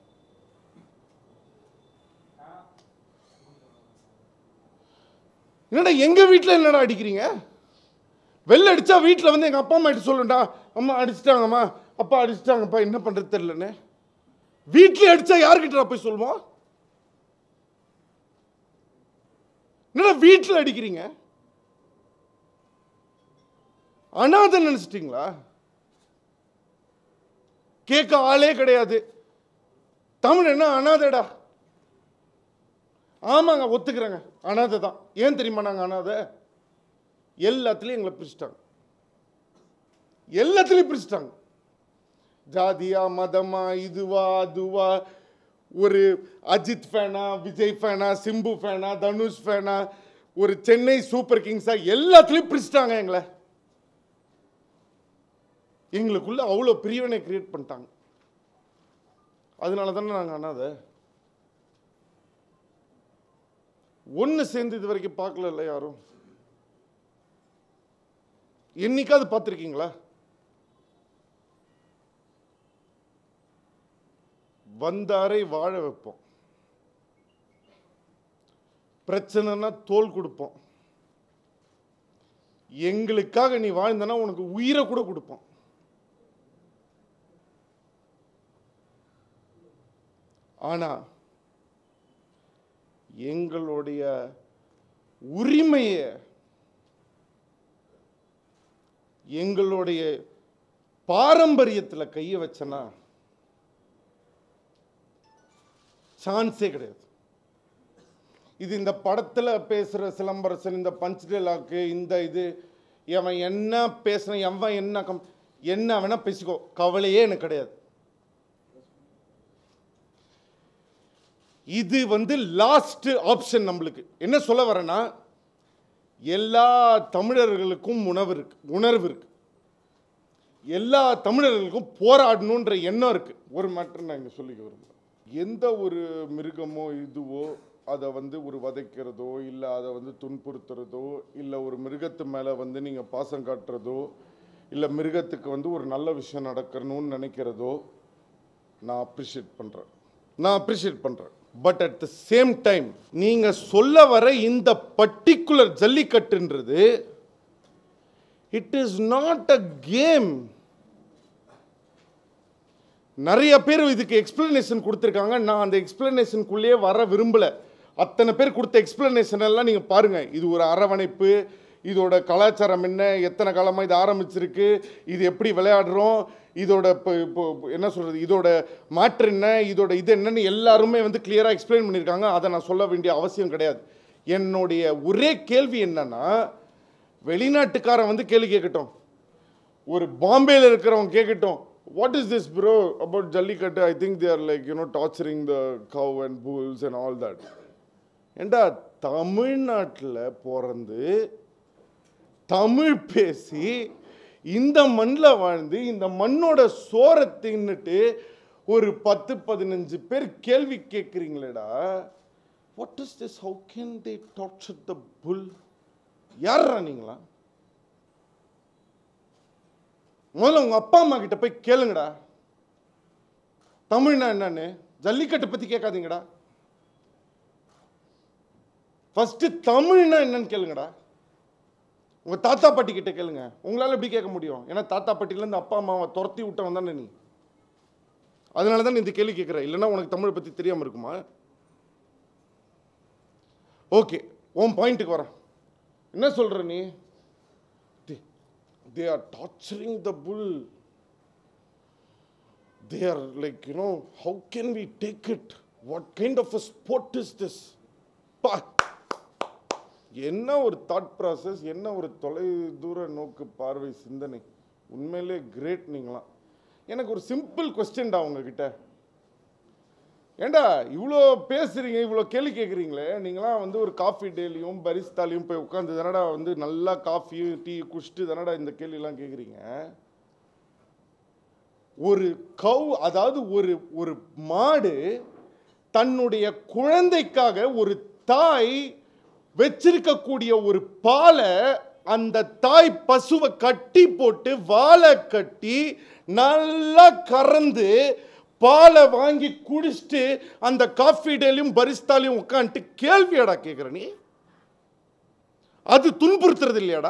என்னடா எங்க வீட்டில் என்னடா அடிக்கிறீங்க வெளில அடிச்சா வீட்டில் வந்து எங்கள் அப்பா அம்மா கிட்ட சொல்லுண்டா அம்மா அடிச்சிட்டாங்கம்மா அப்பா அடிச்சிட்டாங்கப்பா என்ன பண்ணுறது தெரிலன்னு வீட்லயே அடிச்சா யார்கிட்ட போய் சொல்லுவோம் என்னடா வீட்டில் அடிக்கிறீங்க அனாதை நினைச்சிட்டீங்களா கேட்க ஆளே கிடையாது தமிழ் என்ன அனாதைடா ஆமாங்க ஒத்துக்கிறேங்க அனாதை தான் ஏன் தெரியுமா நாங்கள் அனாதை எல்லாத்துலேயும் எங்களை பிரிச்சிட்டாங்க எல்லாத்துலேயும் பிரிச்சிட்டாங்க ஜாதியா மதமா இதுவா அதுவா ஒரு அஜித் ஃபேனா விஜய் ஃபேனா சிம்பு ஃபேனா தனுஷ் ஃபேனா ஒரு சென்னை சூப்பர் கிங்ஸா எல்லாத்துலேயும் பிரிச்சிட்டாங்க எங்களை எங்களுக்குள்ள அவ்வளோ பிரிவினை கிரியேட் பண்ணிட்டாங்க அதனால தானே நாங்கள் அனாதை ஒன்று சேர்ந்து இது வரைக்கும் பார்க்கல யாரும் என்னைக்காவது பார்த்துருக்கீங்களா வந்தாரை வாழ வைப்போம் பிரச்சனைனா தோல் கொடுப்போம் எங்களுக்காக நீ வாழ்ந்தனா உனக்கு உயிரை கூட கொடுப்போம் ஆனா எங்களுடைய உரிமையை எங்களுடைய பாரம்பரியத்தில் கையை வச்சனா சான்ஸே கிடையாது இது இந்த படத்தில் பேசுகிற சிலம்பரசன் இந்த பஞ்ச் டைலாக்கு இந்த இது அவன் என்ன பேசுன எவன் என்ன கம் என்ன வேணா பேசிக்கோ கவலையே எனக்கு கிடையாது இது வந்து லாஸ்ட் ஆப்ஷன் நம்மளுக்கு என்ன சொல்ல வரேன்னா எல்லா தமிழர்களுக்கும் உணவு இருக்கு உணர்வு இருக்கு எல்லா தமிழர்களுக்கும் போராடணுன்ற எண்ணம் இருக்கு ஒரு மேட்டர் நான் இங்கே சொல்லிக்க விரும்புகிறேன் எந்த ஒரு மிருகமோ இதுவோ அதை வந்து ஒரு வதைக்கிறதோ இல்லை அதை வந்து துன்புறுத்துறதோ இல்லை ஒரு மிருகத்து மேலே வந்து நீங்கள் பாசம் காட்டுறதோ இல்லை மிருகத்துக்கு வந்து ஒரு நல்ல விஷயம் நடக்கணும்னு நினைக்கிறதோ நான் அப்ரிஷியேட் பண்ணுறேன் நான் அப்ரிஷியேட் பண்ணுறேன் but at the same time நீங்கள் சொல்ல வர இந்த பர்டிகுலர் ஜல்லிக்கட்டுன்றது it is not a game நிறைய பேர் இதுக்கு எக்ஸ்பிளனேஷன் கொடுத்துருக்காங்க நான் அந்த எக்ஸ்பிளனேஷனுக்குள்ளேயே வர விரும்பலை அத்தனை பேர் கொடுத்த எக்ஸ்பிளனேஷன் எல்லாம் நீங்கள் பாருங்கள் இது ஒரு அரவணைப்பு இதோட கலாச்சாரம் என்ன எத்தனை காலமாக இது ஆரம்பிச்சிருக்கு இது எப்படி விளையாடுறோம் இதோட இப்போ இப்போ என்ன சொல்கிறது இதோட மாற்று என்ன இதோட இது என்னன்னு எல்லாருமே வந்து கிளியராக எக்ஸ்பிளைன் பண்ணியிருக்காங்க அதை நான் சொல்ல வேண்டிய அவசியம் கிடையாது என்னுடைய ஒரே கேள்வி என்னன்னா வெளிநாட்டுக்காரன் வந்து கேள்வி கேட்கட்டும் ஒரு பாம்பேல இருக்கிறவங்க கேட்கட்டும் what is this bro about jallikattu I think there like you know torturing the cow and bulls and all that ஏண்டா தமிழ்நாட்டில் பிறந்து தமிழ் பேசி இந்த மண்ணில் வாழ்ந்து இந்த மண்ணோட சோறை தின்னுட்டு ஒரு பத்து பதினஞ்சு பேர் கேள்வி கேட்குறீங்களேடா what is this how can they torture the bull யாரா நீங்களா முதல்ல உங்க அப்பா அம்மா கிட்ட போய் கேளுங்கடா தமிழ்னா என்னன்னு ஜல்லிக்கட்டை பத்தி கேட்காதீங்கடா ஃபர்ஸ்ட் தமிழ்னா என்னன்னு கேளுங்கடா உங்க தாத்தா பாட்டி கிட்ட கேளுங்க உங்களால எப்படி கேட்க முடியும் ஏன்னா தாத்தா பாட்டிலேருந்து அப்பா அம்மாவை துரத்தி விட்டவன் தானே நீ அதனால தான் நீ இந்த கேள்வி கேட்குற இல்லைன்னா உனக்கு தமிழை பற்றி தெரியாமல் இருக்குமா ஓகே உன் பாயிண்ட்டுக்கு வரேன் என்ன சொல்ற நீ they are torturing the bull they are like you know how can we take it what kind of a sport is this பா என்ன ஒரு தாட் ப்ராசஸ் என்ன ஒரு தொலை தூர நோக்கு பார்வை சிந்தனை உண்மையிலே கிரேட் நீங்களாம் எனக்கு ஒரு சிம்பிள் கொஸ்டின்டா உங்ககிட்ட ஏண்டா இவ்வளோ பேசுறீங்க இவ்வளோ கேள்வி கேட்குறீங்களே நீங்களாம் வந்து ஒரு காஃபி டேலையும் பரிஸ்தாலையும் போய் உட்காந்து தானடா வந்து நல்லா காஃபியும் டீ குடிச்சிட்டு தானடா இந்த கேள்வியெல்லாம் கேட்குறீங்க ஒரு கவ் அதாவது ஒரு ஒரு மாடு தன்னுடைய குழந்தைக்காக ஒரு தாய் வச்சிருக்கக்கூடிய ஒரு பாலை அந்த தாய் பசுவை கட்டி போட்டு வாழை கட்டி நல்லா கறந்து பாலை வாங்கி குடிச்சிட்டு அந்த காஃபி டேலையும் பரிஸ்தாலையும் உட்காந்துட்டு கேள்வியாடா கேட்குற நீ அது துன்புறுத்துறது இல்லையாடா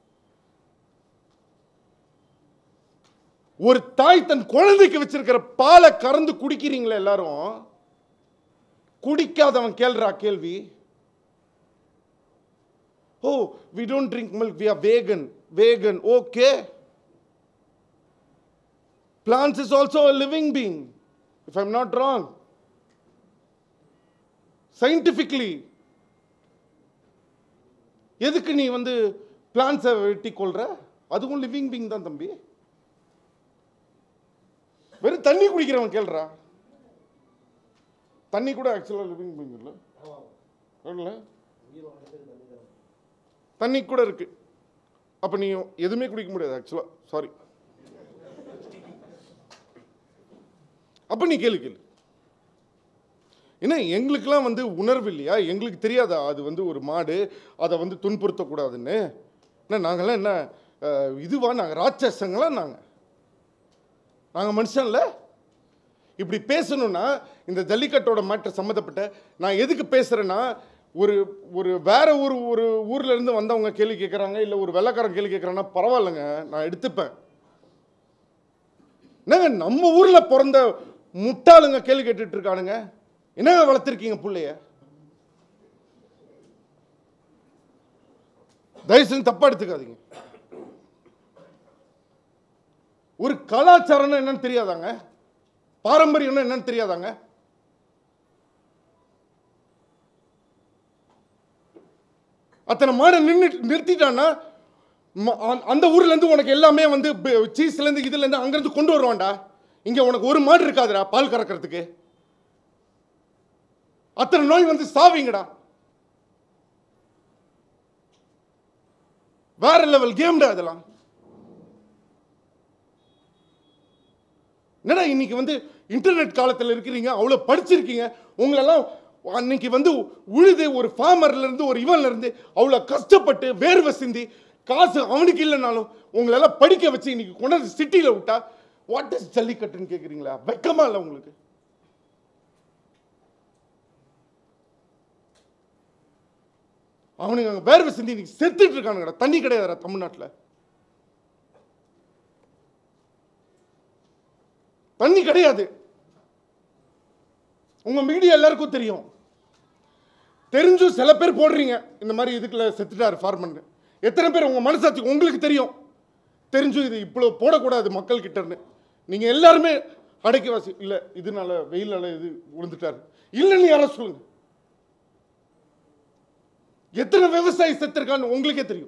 ஒரு தாய் தன் குழந்தைக்கு வச்சிருக்கிற பாலை கறந்து குடிக்கிறீங்களே எல்லாரும் குடிக்காதவன் கேள்றா கேள்வி oh we don't drink milk we are vegan vegan okay plants is also a living being if I'm not wrong scientifically எதுக்கு நீ வந்து பிளான்ஸை வெட்டி கொள்ற அதுவும் லிவிங் பீங் தான் தம்பி வெறும் தண்ணி குடிக்கிறவன் கேள்றா தண்ணி கூட ஆக்சுவலாக லிவிங் பீங் இல்லை இல்லை தண்ணி கூட இருக்கு அப்போ நீ எதுவுமே குடிக்க முடியாது ஆக்சுவலாக சாரி அப்போ நீ கேளு கேளு ஏன்னா எங்களுக்கெல்லாம் வந்து உணர்வு இல்லையா எங்களுக்கு தெரியாதா அது வந்து ஒரு மாடு அதை வந்து துன்புறுத்தக்கூடாதுன்னு என்ன நாங்கள்லாம் என்ன அஹ், இதுவா நாங்கள் ராட்சசங்களா நாங்கள் நாங்கள் மனுஷன்ல இப்படி பேசணும்னா இந்த ஜல்லிக்கட்டோட மேட்டர் சம்மந்தப்பட்ட நான் எதுக்கு பேசுகிறேன்னா ஒரு ஒரு வேற ஒரு ஒரு ஊர்ல இருந்து வந்தவங்க கேள்வி கேட்குறாங்க இல்லை ஒரு வெள்ளைக்காரன் கேள்வி கேட்குறாங்கன்னா பரவாயில்லைங்க நான் எடுத்துப்பேன் என்னங்க நம்ம ஊரில் பிறந்த முட்டாளுங்க கேள்வி கேட்டுட்டு இருக்கானுங்க என்னங்க வளர்த்துருக்கீங்க புள்ளைய தயவு செஞ்சு தப்பா எடுத்துக்காதீங்க ஒரு கலாச்சாரம்னா என்னன்னு தெரியாதாங்க பாரம்பரியம்னா என்னன்னு தெரியாதாங்க அத்தனை மாடை நின்று நிறுத்திட்டான்னா ம- அந்த- அந்த ஊர்ல இருந்து உனக்கு எல்லாமே வந்து சீஸ்ல இருந்து இதுல இருந்து அங்க இருந்து கொண்டு வருவான்டா இங்க உனக்கு ஒரு மாடு இருக்காதுடா பால் கறக்கிறதுக்கு அத்தனை நோய் வந்து சாவீங்கடா வேற லெவல் கேம்டா இதெல்லாம் என்னடா இன்னைக்கு வந்து இன்டர்நெட் காலத்தில் இருக்கிறீங்க அவ்வளோ படிச்சிருக்கீங்க உங்களெல்லாம் அன்னைக்கு வந்து உழுது ஒரு ஃபார்மர்ல இருந்து ஒரு இவன்ல இருந்து அவ்வளோ கஷ்டப்பட்டு வேர்வை சிந்தி காசு அவனுக்கு இல்லைனாலும் உங்களெல்லாம் படிக்க வச்சு இன்னைக்கு கொண்டாந்து சிட்டியில் விட்டா வாட் இஸ் ஜல்லிக்கட்டுன்னு கேட்குறீங்களா வெக்கமா இல்லை உங்களுக்கு அவனுங்க அங்கே வேர்வை சிந்தி இன்னைக்கு செத்துட்டு இருக்கானுங்கடா தண்ணி கிடையாதுடா தமிழ்நாட்டில் தண்ணி கிடையாது உங்க மீடியா எல்லாருக்கும் தெரியும் தெரிஞ்சும் சில பேர் போடுறீங்க இந்த மாதிரி இதுக்குள்ள செத்துட்டாரு ஃபார்மன் எத்தனை பேர் உங்க மனசாட்சி உங்களுக்கு தெரியும் தெரிஞ்சும் இது இவ்வளோ போடக்கூடாது மக்கள் கிட்டன்னு நீங்க எல்லாருமே அடைக்கவாசி இல்லை இதனால வெயிலால இது விழுந்துட்டாரு இல்லைன்னு யாரோ சொல்லுங்க எத்தனை விவசாயி செத்துருக்கான்னு உங்களுக்கே தெரியும்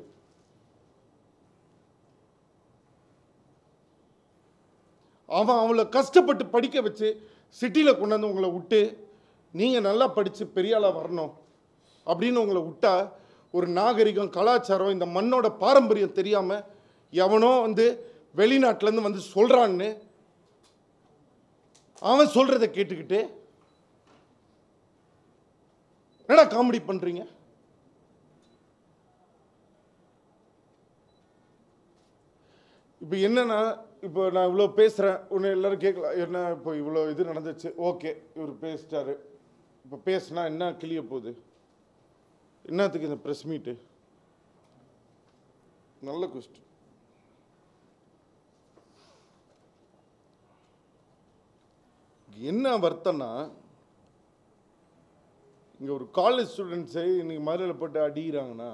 அவன் அவளை கஷ்டப்பட்டு படிக்க வச்சு சிட்டியில் கொண்டாந்து உங்களை விட்டு நீங்கள் நல்லா படித்து பெரிய ஆளாக வரணும் அப்படின்னு உங்களை விட்டா ஒரு நாகரிகம் கலாச்சாரம் இந்த மண்ணோட பாரம்பரியம் தெரியாமல் எவனோ வந்து வெளிநாட்டிலேருந்து வந்து சொல்கிறான்னு அவன் சொல்கிறத கேட்டுக்கிட்டு என்னடா காமெடி பண்ணுறீங்க இப்போ என்னன்னா இப்போ நான் இவ்வளோ பேசுகிறேன் உன்னை எல்லாரும் கேட்கலாம் என்ன இப்போ இவ்வளோ இது நடந்துச்சு ஓகே இவர் பேசிட்டாரு இப்போ பேசுனா என்ன கிளிய போகுது என்னத்துக்கு இந்த ப்ரெஸ் மீட்டு நல்ல கொஸ்டின் என்ன வருத்தம்னா இங்கே ஒரு காலேஜ் ஸ்டூடெண்ட்ஸை இன்னைக்கு மதுரையில் போட்டு அடிக்கிறாங்கன்னா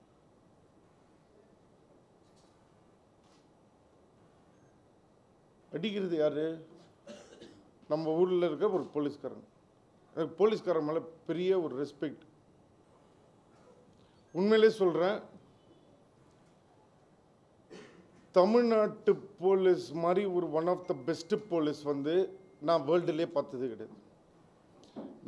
அடிக்கிறது யாரு நம்ம ஊரில் இருக்க ஒரு போலீஸ்காரன் எனக்கு போலீஸ்காரன் மேலே பெரிய ஒரு ரெஸ்பெக்ட் உண்மையிலே சொல்கிறேன் தமிழ்நாட்டு போலீஸ் மாதிரி ஒரு one of the best police வந்து நான் வேர்ல்டுலேயே பார்த்தது கிடையாது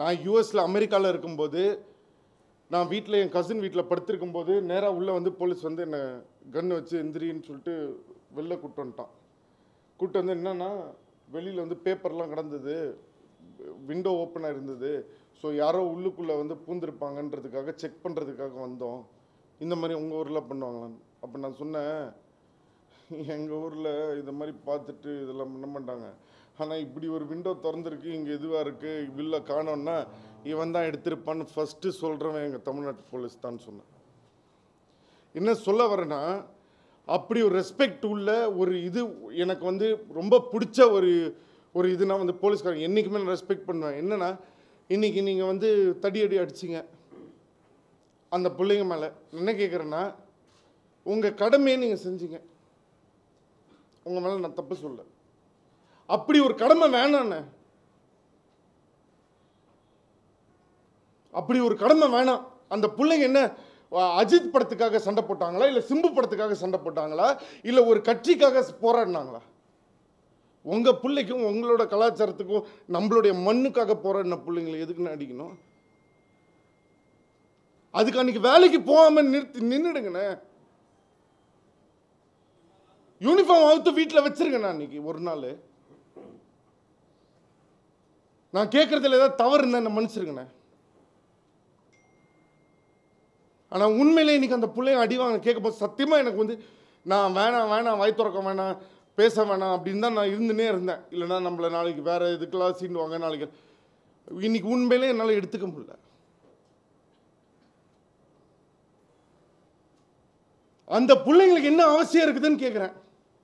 நான் யூஎஸில் அமெரிக்காவில் இருக்கும்போது நான் வீட்டில் என் கசின் வீட்டில் படுத்திருக்கும்போது நேராக உள்ளே வந்து போலீஸ் வந்து என்னை கன் வச்சு எந்திரின்னு சொல்லிட்டு வெளில கூட்டு வந்துட்டான் கூட்டு வந்து என்னன்னா வெளியில் வந்து பேப்பர்லாம் கிடந்தது விண்டோ ஓப்பனாக இருந்தது ஸோ யாரோ உள்ளுக்குள்ளே வந்து பூந்திருப்பாங்கன்றதுக்காக செக் பண்ணுறதுக்காக வந்தோம் இந்த மாதிரி உங்கள் ஊரில் பண்ணுவாங்களான்னு அப்போ நான் சொன்னேன் எங்கள் ஊரில் இந்த மாதிரி பார்த்துட்டு இதெல்லாம் பண்ண மாட்டாங்க ஆனால் இப்படி ஒரு விண்டோ திறந்துருக்கு இங்கே இதுவாக இருக்குது வில்ல காணோன்னா இவன் தான் எடுத்திருப்பான்னு ஃபஸ்ட்டு சொல்கிறவன் எங்கள் தமிழ்நாட்டு போலீஸ் தான் சொன்னேன் என்ன சொல்ல வரேன்னா அப்படி ஒரு ரெஸ்பெக்ட் உள்ள ஒரு இது எனக்கு வந்து ரொம்ப பிடிச்ச ஒரு ஒரு இதுனா வந்து போலீஸ்காரங்க என்றைக்குமே நான் ரெஸ்பெக்ட் பண்ணுவேன் என்னன்னா இன்னைக்கு நீங்கள் வந்து தடியடி அடிச்சிங்க அந்த பிள்ளைங்க மேலே என்ன கேட்குறேன்னா உங்கள் கடமையை நீங்கள் செஞ்சீங்க உங்கள் மேலே நான் தப்பு சொல்ல அப்படி ஒரு கடமை வேணாண்ணே அப்படி ஒரு கடமை வேணாம் அந்த பிள்ளைங்க என்ன அ- அஜித் படத்துக்காக சண்டை போட்டாங்களா இல்லை சிம்பு படத்துக்காக சண்டை போட்டாங்களா இல்லை ஒரு கட்சிக்காக போராடினாங்களா உங்கள் பிள்ளைக்கும் உங்களோட கலாச்சாரத்துக்கும் நம்மளுடைய மண்ணுக்காக போராடின பிள்ளைங்களை எதுக்குன்னு அடிக்கணும் அதுக்கு அன்னைக்கு வேலைக்கு போகாம நிறுத்தி நின்றுடுங்கண்ணே யூனிஃபார்ம் அவுத்து வீட்டில் வச்சிருங்கண்ணா அன்னைக்கு ஒரு நாள் நான் கேட்கறதுல ஏதாவது தவறு இருந்தா என்ன மன்னிச்சிருங்கண்ணே ஆனால் உண்மையிலே இன்னைக்கு அந்த பிள்ளைங்க அடி வாங்க கேட்கும்போது சத்தியமாக எனக்கு வந்து நான் வேணாம் வேணாம் வாய் திறக்க வேணாம் பேச வேணாம் அப்படின்னு தான் நான் இருந்துனே இருந்தேன் இல்லைன்னா நம்மளை நாளைக்கு வேற இதுக்கெல்லாம் சீண்டுவாங்க நாளைக்கு இன்னைக்கு உண்மையிலே என்னால் எடுத்துக்க முடியல அந்த பிள்ளைங்களுக்கு என்ன அவசியம் இருக்குதுன்னு கேட்குறேன்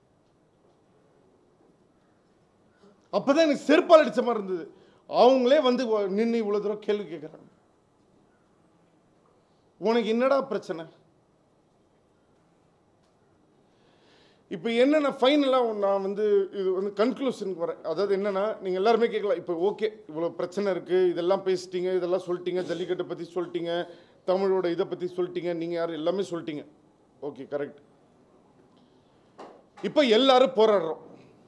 அப்பதான் எனக்கு செருப்பால் அடிச்ச மாதிரி இருந்தது அவங்களே வந்து நின்று இவ்வளோ தூரம் கேள்வி கேட்குறாங்க உனக்கு என்னடா பிரச்சனை இப்போ என்னென்ன ஃபைனலாக நான் வந்து இது வந்து கன்க்ளூஷனுக்கு வரேன் அதாவது என்னென்னா நீங்கள் எல்லாருமே கேட்கலாம் இப்போ ஓகே இவ்வளோ பிரச்சனை இருக்குது இதெல்லாம் பேசிட்டீங்க இதெல்லாம் சொல்லிட்டீங்க ஜல்லிக்கட்டை பற்றி சொல்லிட்டீங்க தமிழோட இதை பற்றி சொல்லிட்டீங்க நீங்கள் யார் எல்லாமே சொல்லிட்டீங்க ஓகே கரெக்ட் இப்போ எல்லாரும் போராடுறோம்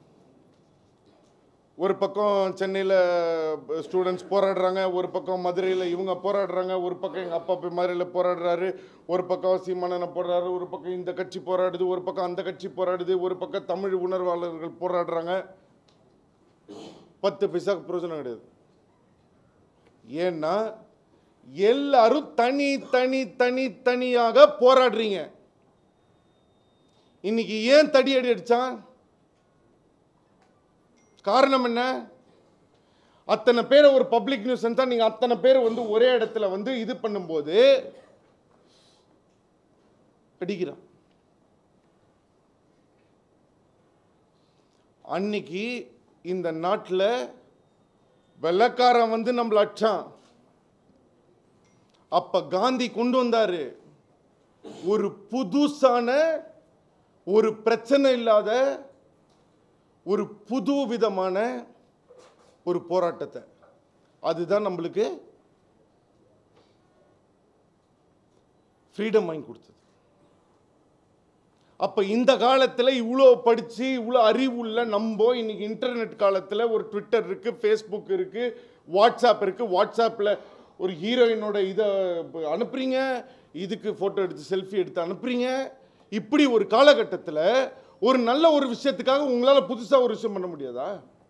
ஒரு பக்கம் சென்னையில் ஸ்டூடெண்ட்ஸ் போராடுறாங்க ஒரு பக்கம் மதுரையில் இவங்க போராடுறாங்க ஒரு பக்கம் எங்கள் அப்பா போய் மதுரையில் போராடுறாரு ஒரு பக்கம் சீமானனை போடுறாரு ஒரு பக்கம் இந்த கட்சி போராடுது ஒரு பக்கம் அந்த கட்சி போராடுது ஒரு பக்கம் தமிழ் உணர்வாளர்கள் போராடுறாங்க பத்து பைசாக்கு பிரயோஜனம் கிடையாது ஏன்னா எல்லாரும் தனி தனி தனி தனியாக போராடுறீங்க இன்னைக்கு ஏன் தடி அடி அடிச்சான் காரணம் என்ன அத்தனை பேரை ஒரு பப்ளிக் நியூஸ் தான் நீங்க அத்தனை பேர் வந்து ஒரே இடத்துல வந்து இது பண்ணும்போது அடிக்கிறான் அன்னைக்கு இந்த நாட்டில் வெள்ளக்காரன் வந்து நம்மள அடிச்சான் அப்ப காந்தி கொண்டு வந்தாரு ஒரு புதுசான ஒரு பிரச்சனை இல்லாத ஒரு புது விதமான ஒரு போராட்டத்தை அதுதான் நம்மளுக்கு ஃப்ரீடம் வாங்கி கொடுத்தது அப்போ இந்த காலத்தில் இவ்வளோ படித்து இவ்வளோ அறிவு உள்ள நம்ம இன்னைக்கு இன்டர்நெட் காலத்தில் ஒரு ட்விட்டர் இருக்குது ஃபேஸ்புக் இருக்குது வாட்ஸ்அப் இருக்குது வாட்ஸ்அப்பில் ஒரு ஹீரோயினோட இதை அனுப்புறீங்க இதுக்கு ஃபோட்டோ எடுத்து செல்ஃபி எடுத்து அனுப்புறீங்க இப்படி ஒரு காலகட்டத்தில் ஒரு நல்ல ஒரு விஷயத்துக்காக உங்களால் புதுசாக ஒரு விஷயம் பண்ண முடியாதா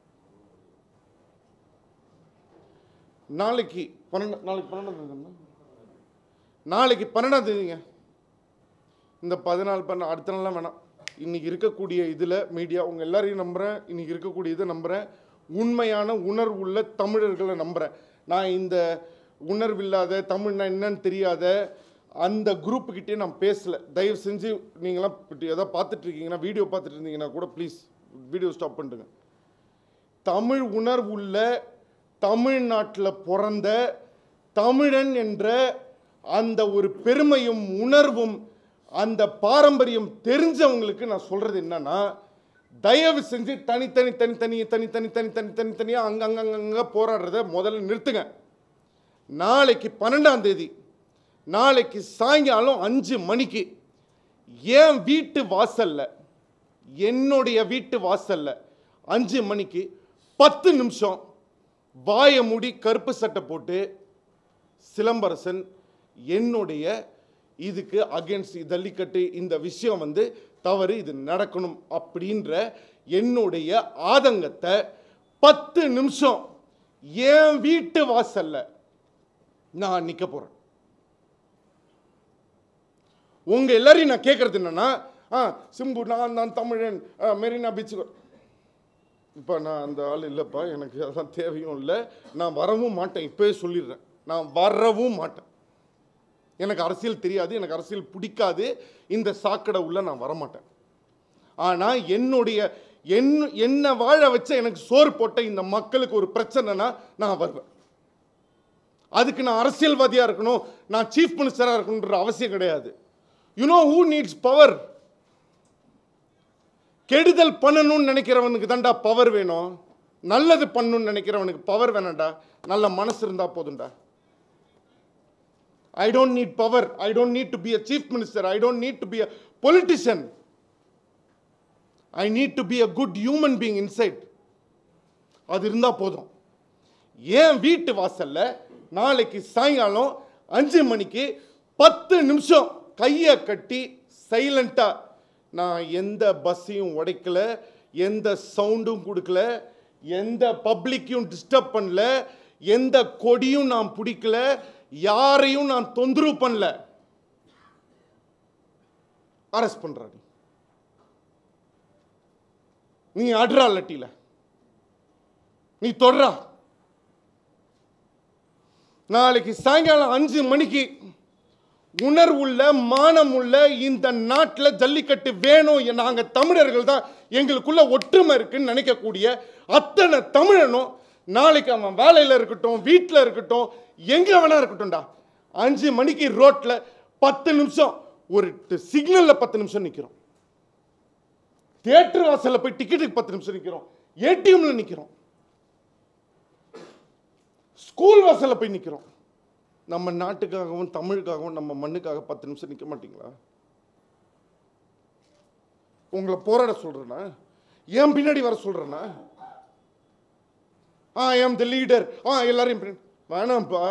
நாளைக்கு பன்னெண்டு நாளைக்கு பன்னெண்டாம் தேதி நாளைக்கு பன்னெண்டாம் தேதிங்க இந்த பதினாலு பண்ண அடுத்த நாள்லாம் வேணாம் இன்னைக்கு இருக்கக்கூடிய இதில் மீடியா உங்கள் எல்லாரையும் நம்புகிறேன் இன்னைக்கு இருக்கக்கூடிய இதை நம்புகிறேன் உண்மையான உணர்வுள்ள தமிழர்களை நம்புகிறேன் நான் இந்த உணர்வில்லாத தமிழ்னா என்னன்னு தெரியாத அந்த குரூப்புக்கிட்டே நான் பேசலை தயவு செஞ்சு நீங்களாம் இப்படி எதாவது பார்த்துட்டு இருக்கீங்கன்னா வீடியோ பார்த்துட்டு இருந்தீங்கன்னா கூட ப்ளீஸ் வீடியோ ஸ்டாப் பண்ணிட்டுங்க தமிழ் உணர்வுள்ள தமிழ்நாட்டில் பிறந்த தமிழன் என்ற அந்த ஒரு பெருமையும் உணர்வும் அந்த பாரம்பரியம் தெரிஞ்சவங்களுக்கு நான் சொல்றது என்னன்னா தயவு செஞ்சு தனித்தனி தனித்தனி தனித்தனி தனி தனி தனித்தனியாக அங்கங்கங்க போராடுறத முதல்ல நிறுத்துங்க நாளைக்கு பன்னெண்டாம் தேதி நாளைக்கு சாயங்காலம் அஞ்சு மணிக்கு என் வீட்டு வாசல்ல என்னுடைய வீட்டு வாசல்ல அஞ்சு மணிக்கு பத்து நிமிஷம் வாயை மூடி கருப்பு சட்டை போட்டு சிலம்பரசன் என்னுடைய இதுக்கு அகேன்ஸ்ட் ஜல்லிக்கட்டு இந்த விஷயம் வந்து தவறு இது நடக்கணும் அப்படின்ற என்னுடைய ஆதங்கத்தை பத்து நிமிஷம் என் வீட்டு வாசல்ல நான் நிக்க போறேன் உங்க எல்லாரையும் நான் கேட்கறது என்னன்னா ஆ சிம்பு நான் நான் தமிழன் ஆ, மெரினா பீச் இப்போ நான் அந்த ஆள் இல்லைப்பா எனக்கு அதான் தேவையும் இல்லை நான் வரவும் மாட்டேன் இப்போயே சொல்லிடுறேன் நான் வரவும் மாட்டேன் எனக்கு அரசியல் தெரியாது எனக்கு அரசியல் பிடிக்காது இந்த சாக்கடை உள்ள நான் வரமாட்டேன் ஆனால் என்னுடைய என் என்னை வாழ வச்ச எனக்கு சோறு போட்ட இந்த மக்களுக்கு ஒரு பிரச்சனைனா நான் வருவேன் அதுக்கு நான் அரசியல்வாதியாக இருக்கணும் நான் சீஃப் மினிஸ்டராக இருக்கணுன்ற அவசியம் கிடையாது you know who needs power கெடுதல் பண்ணணும்னு நினைக்கிறவனுக்கு தான்டா பவர் வேணும் நல்லது பண்ணணும்னு நினைக்கிறவனுக்கு பவர் வேணாம்டா நல்ல மனசு இருந்தா போதும்டா I don't need power I don't need to be a chief minister I don't need to be a politician I need to be a good human being inside அது இருந்தால் போதும் ஏன் வீட்டு வாசல்ல நாளைக்கு சாயங்காலம் அஞ்சு மணிக்கு பத்து நிமிஷம் கையை கட்டி சைலண்ட்டாக நான் எந்த பஸ்ஸையும் உடைக்கல எந்த சவுண்டும் கொடுக்கல எந்த பப்ளிக்கையும் டிஸ்டர்ப் பண்ணல எந்த கொடியும் நான் பிடிக்கல யாரையும் நான் தொந்தரவு பண்ணல அரெஸ்ட் பண்றாரு நீ அடுறா லட்டியில நீ தொடரா நாளைக்கு சாயங்காலம் அஞ்சு மணிக்கு உணர்வுள்ள மானமுள்ள இந்த நாட்டில் ஜல்லிக்கட்டு வேணும் எ- நாங்க தமிழர்கள் தான் எங்களுக்குள்ள ஒற்றுமை இருக்குன்னு நினைக்கக்கூடிய அத்தனை தமிழனும் நாளைக்கு அவன் வேலையில் இருக்கட்டும் வீட்டில் இருக்கட்டும் எங்க வேணா இருக்கட்டும்டா அஞ்சு மணிக்கு ரோட்ல பத்து நிமிஷம் ஒரு சிக்னல்ல பத்து நிமிஷம் நிற்கிறோம் தியேட்டர் வாசல்ல போய் டிக்கெட்டுக்கு பத்து நிமிஷம் நிற்கிறோம் ஏடிஎம்ல நிற்கிறோம் ஸ்கூல் வாசல்ல போய் நிற்கிறோம் நம்ம நாட்டுக்காகவும் தமிழுக்காகவும் நம்ம மண்ணுக்காக பத்து நிமிஷம் நிற்க மாட்டீங்களா உங்களை போராட சொல்றேனா ஏன் பின்னாடி வர சொல்றேனா ஆ ஏம் த லீடர் ஆ எல்லாரையும் பின்னாடி- வேணாம்ப்பா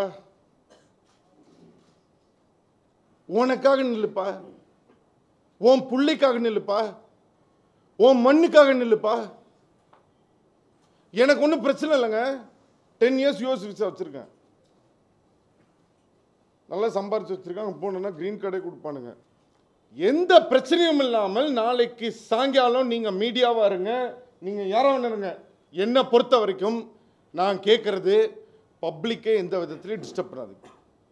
உனக்காக நில்லுப்பா உன் பிள்ளைக்காக நில்லுப்பா உன் மண்ணுக்காக நில்லுப்பா எனக்கு ஒன்றும் பிரச்சனை இல்லைங்க டென் இயர்ஸ் யூஎஸ் விசா வச்சுருக்கேன் நல்லா சம்பாரிச்சு வச்சுருக்காங்க போனோன்னா க்ரீன் கார்டே கொடுப்பானுங்க எந்த பிரச்சனையும் இல்லாமல் நாளைக்கு சாயங்காலம் நீங்கள் மீடியாவாக இருங்க நீங்கள் யாரோ ஒன்று இருங்க என்னை பொறுத்த வரைக்கும் நான் கேட்குறது பப்ளிக்கே எந்த விதத்துலையும் டிஸ்டர்ப் பண்ணாதீங்க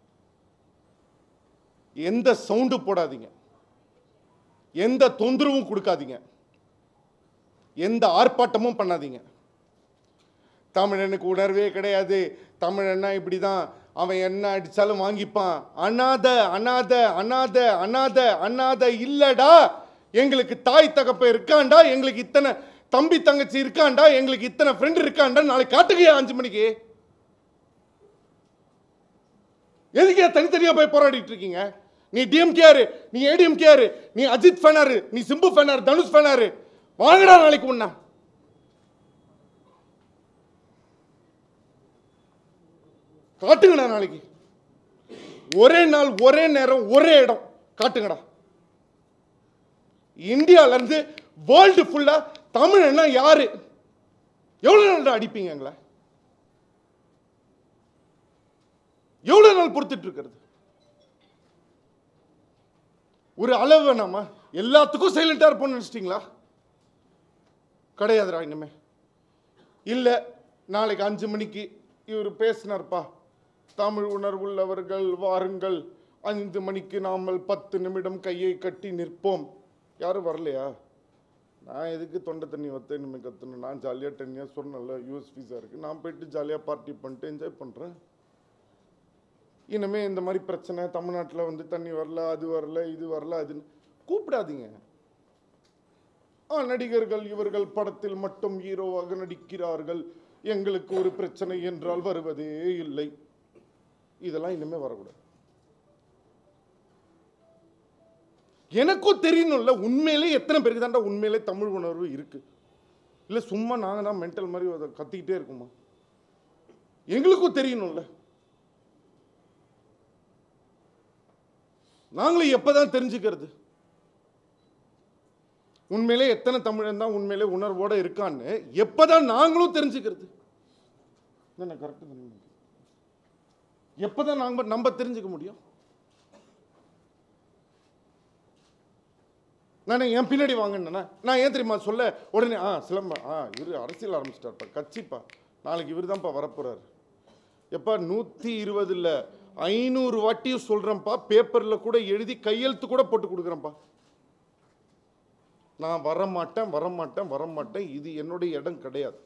எந்த சவுண்டு போடாதீங்க எந்த தொந்தரவும் கொடுக்காதீங்க எந்த ஆர்ப்பாட்டமும் பண்ணாதீங்க தமிழனுக்கு உணர்வே கிடையாது தமிழன்னா இப்படி தான் அவன் என்ன அடித்தாலும் வாங்கிப்பான் அனாத அனாத அனாத அனாத அனாத இல்லடா எங்களுக்கு தாய் தகப்ப இருக்காண்டா எங்களுக்கு இத்தனை தம்பி தங்கச்சி இருக்காண்டா எங்களுக்கு இத்தனை ஃப்ரெண்ட் இருக்காண்டா நாளைக்கு காட்டுக்கையா அஞ்சு மணிக்கு எதுக்கே தனித்தனியா போய் போராடிட்டு இருக்கீங்க நீ டிஎம்கேஆர் நீ ஏடிஎம்கேஆர் நீ அஜித் ஃபேனாரு நீ சிம்பு ஃபேனாரு தனுஷ் ஃபேனாரு வாங்கடா நாளைக்கு உன்ன காட்டுங்கடா நாளைக்கு ஒரே நாள் ஒரே நேரம் ஒரே இடம் காட்டுங்கடா இந்தியால இருந்து வேர்ல்டு ஃபுல்லா தமிழ்னா யாரு எவ்வளவு நாள் அடிப்பீங்க எங்களை எவ்வளவு நாள் பொறுத்துட்டு இருக்கிறது ஒரு அளவு வேணாமா எல்லாத்துக்கும் சைலண்டா இருப்போம்னு நினைச்சிட்டீங்களா கிடையாதுடா இனிமே இல்லை நாளைக்கு அஞ்சு மணிக்கு இவர் பேசினார்ப்பா தமிழ் உணர்வுள்ளவர்கள் வாருங்கள் ஐந்து மணிக்கு நாமல் பத்து நிமிடம் கையை கட்டி நிற்போம் யாரும் வரலையா நான் எதுக்கு தொண்டை தண்ணி வத்த இனிமேல் கத்தணும் நான் ஜாலியாக டென் இயர்ஸ் சொன்னேன்ல யூஎஸ் வீசா இருக்குது நான் போயிட்டு ஜாலியாக பார்ட்டி பண்ணிட்டு என்ஜாய் பண்ணுறேன் இனிமே இந்த மாதிரி பிரச்சனை தமிழ்நாட்டில் வந்து தண்ணி வரல அது வரல இது வரல அதுன்னு கூப்பிடாதீங்க ஆ நடிகர்கள் இவர்கள் படத்தில் மட்டும் ஹீரோவாக நடிக்கிறார்கள் எங்களுக்கு ஒரு பிரச்சனை என்றால் வருவதே இல்லை இதெல்லாம் இனிமே வரக்கூடாது எனக்கும் தெரியணும்ல உண்மையிலே எத்தனை பேருக்கு தாண்டா உண்மையிலே தமிழ் உணர்வு இருக்கு இல்லை சும்மா நாங்கள் தான் மென்டல் மாதிரி அதை கத்திக்கிட்டே இருக்குமா எங்களுக்கும் தெரியணும்ல நாங்களும் எப்பதான் தெரிஞ்சுக்கிறது உண்மையிலே எத்தனை தமிழன் தான் உண்மையிலே உணர்வோட இருக்கான்னு எப்பதான் நாங்களும் தெரிஞ்சுக்கிறது என்ன கரெக்ட் எப்பதான் நாங்க நம்ம தெரிஞ்சுக்க முடியும் நானே என் பின்னாடி வாங்கினேன்னா நான் ஏன் தெரியுமா சொல்ல உடனே ஆ சிலம்பா ஆ இவரு அரசியல் ஆரம்பிச்சிட்டார்ப்பா கட்சிப்பா நாளைக்கு இவர் தான்ப்பா வரப்போறாரு எப்பா நூற்றி இருபதுல ஐநூறு வாட்டியும் சொல்கிறேன்ப்பா பேப்பரில் கூட எழுதி கையெழுத்து கூட போட்டு கொடுக்குறேன்ப்பா நான் வரமாட்டேன் வரமாட்டேன் வரமாட்டேன் இது என்னுடைய இடம் கிடையாது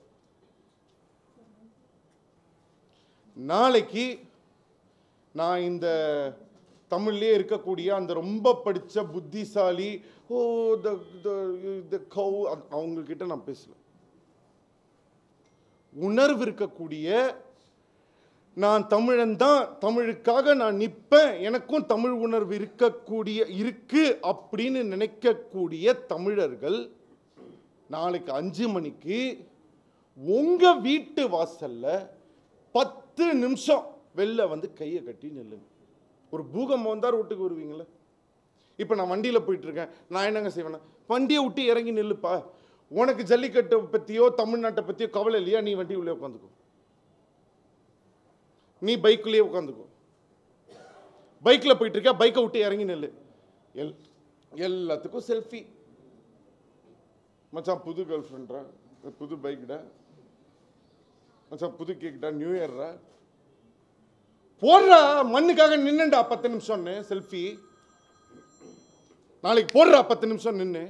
நாளைக்கு நான் இந்த தமிழ்லேயே இருக்கக்கூடிய அந்த ரொம்ப படித்த புத்திசாலி ஓ த த கவு அவங்கக்கிட்ட நான் பேசல உணர்வு இருக்கக்கூடிய நான் தமிழன் தான் தமிழுக்காக நான் நிற்பேன் எனக்கும் தமிழ் உணர்வு இருக்கக்கூடிய இருக்கு அப்படின்னு நினைக்கக்கூடிய தமிழர்கள் நாளைக்கு அஞ்சு மணிக்கு உங்க வீட்டு வாசல்ல பத்து நிமிஷம் வெளில வந்து கையை கட்டி நில்லுங்க ஒரு பூகம்பம் வந்தா ரோட்டுக்கு வருவீங்களே இப்போ நான் வண்டியில் போயிட்டு இருக்கேன் நான் என்னங்க செய்வேன்னா வண்டியை விட்டு இறங்கி நில்லுப்பா உனக்கு ஜல்லிக்கட்டை பற்றியோ தமிழ்நாட்டை பற்றியோ கவலை இல்லையா நீ வண்டி உள்ளே உட்காந்துக்கோ நீ பைக்குள்ளேயே உட்காந்துக்கோ பைக்கில் போயிட்டு இருக்கியா பைக்கை விட்டு இறங்கி நில்லு எல் எல்லாத்துக்கும் செல்ஃபி மச்சான் புது கேர்ள் ஃப்ரெண்ட்ரா புது பைக்குடா மச்சான் புது கேக்குடா நியூ இயர்ரா போடுறா மண்ணுக்காக நின்னுடா பத்து நிமிஷம்னு செல்ஃபி நாளைக்கு போடுறா பத்து நிமிஷம் நின்று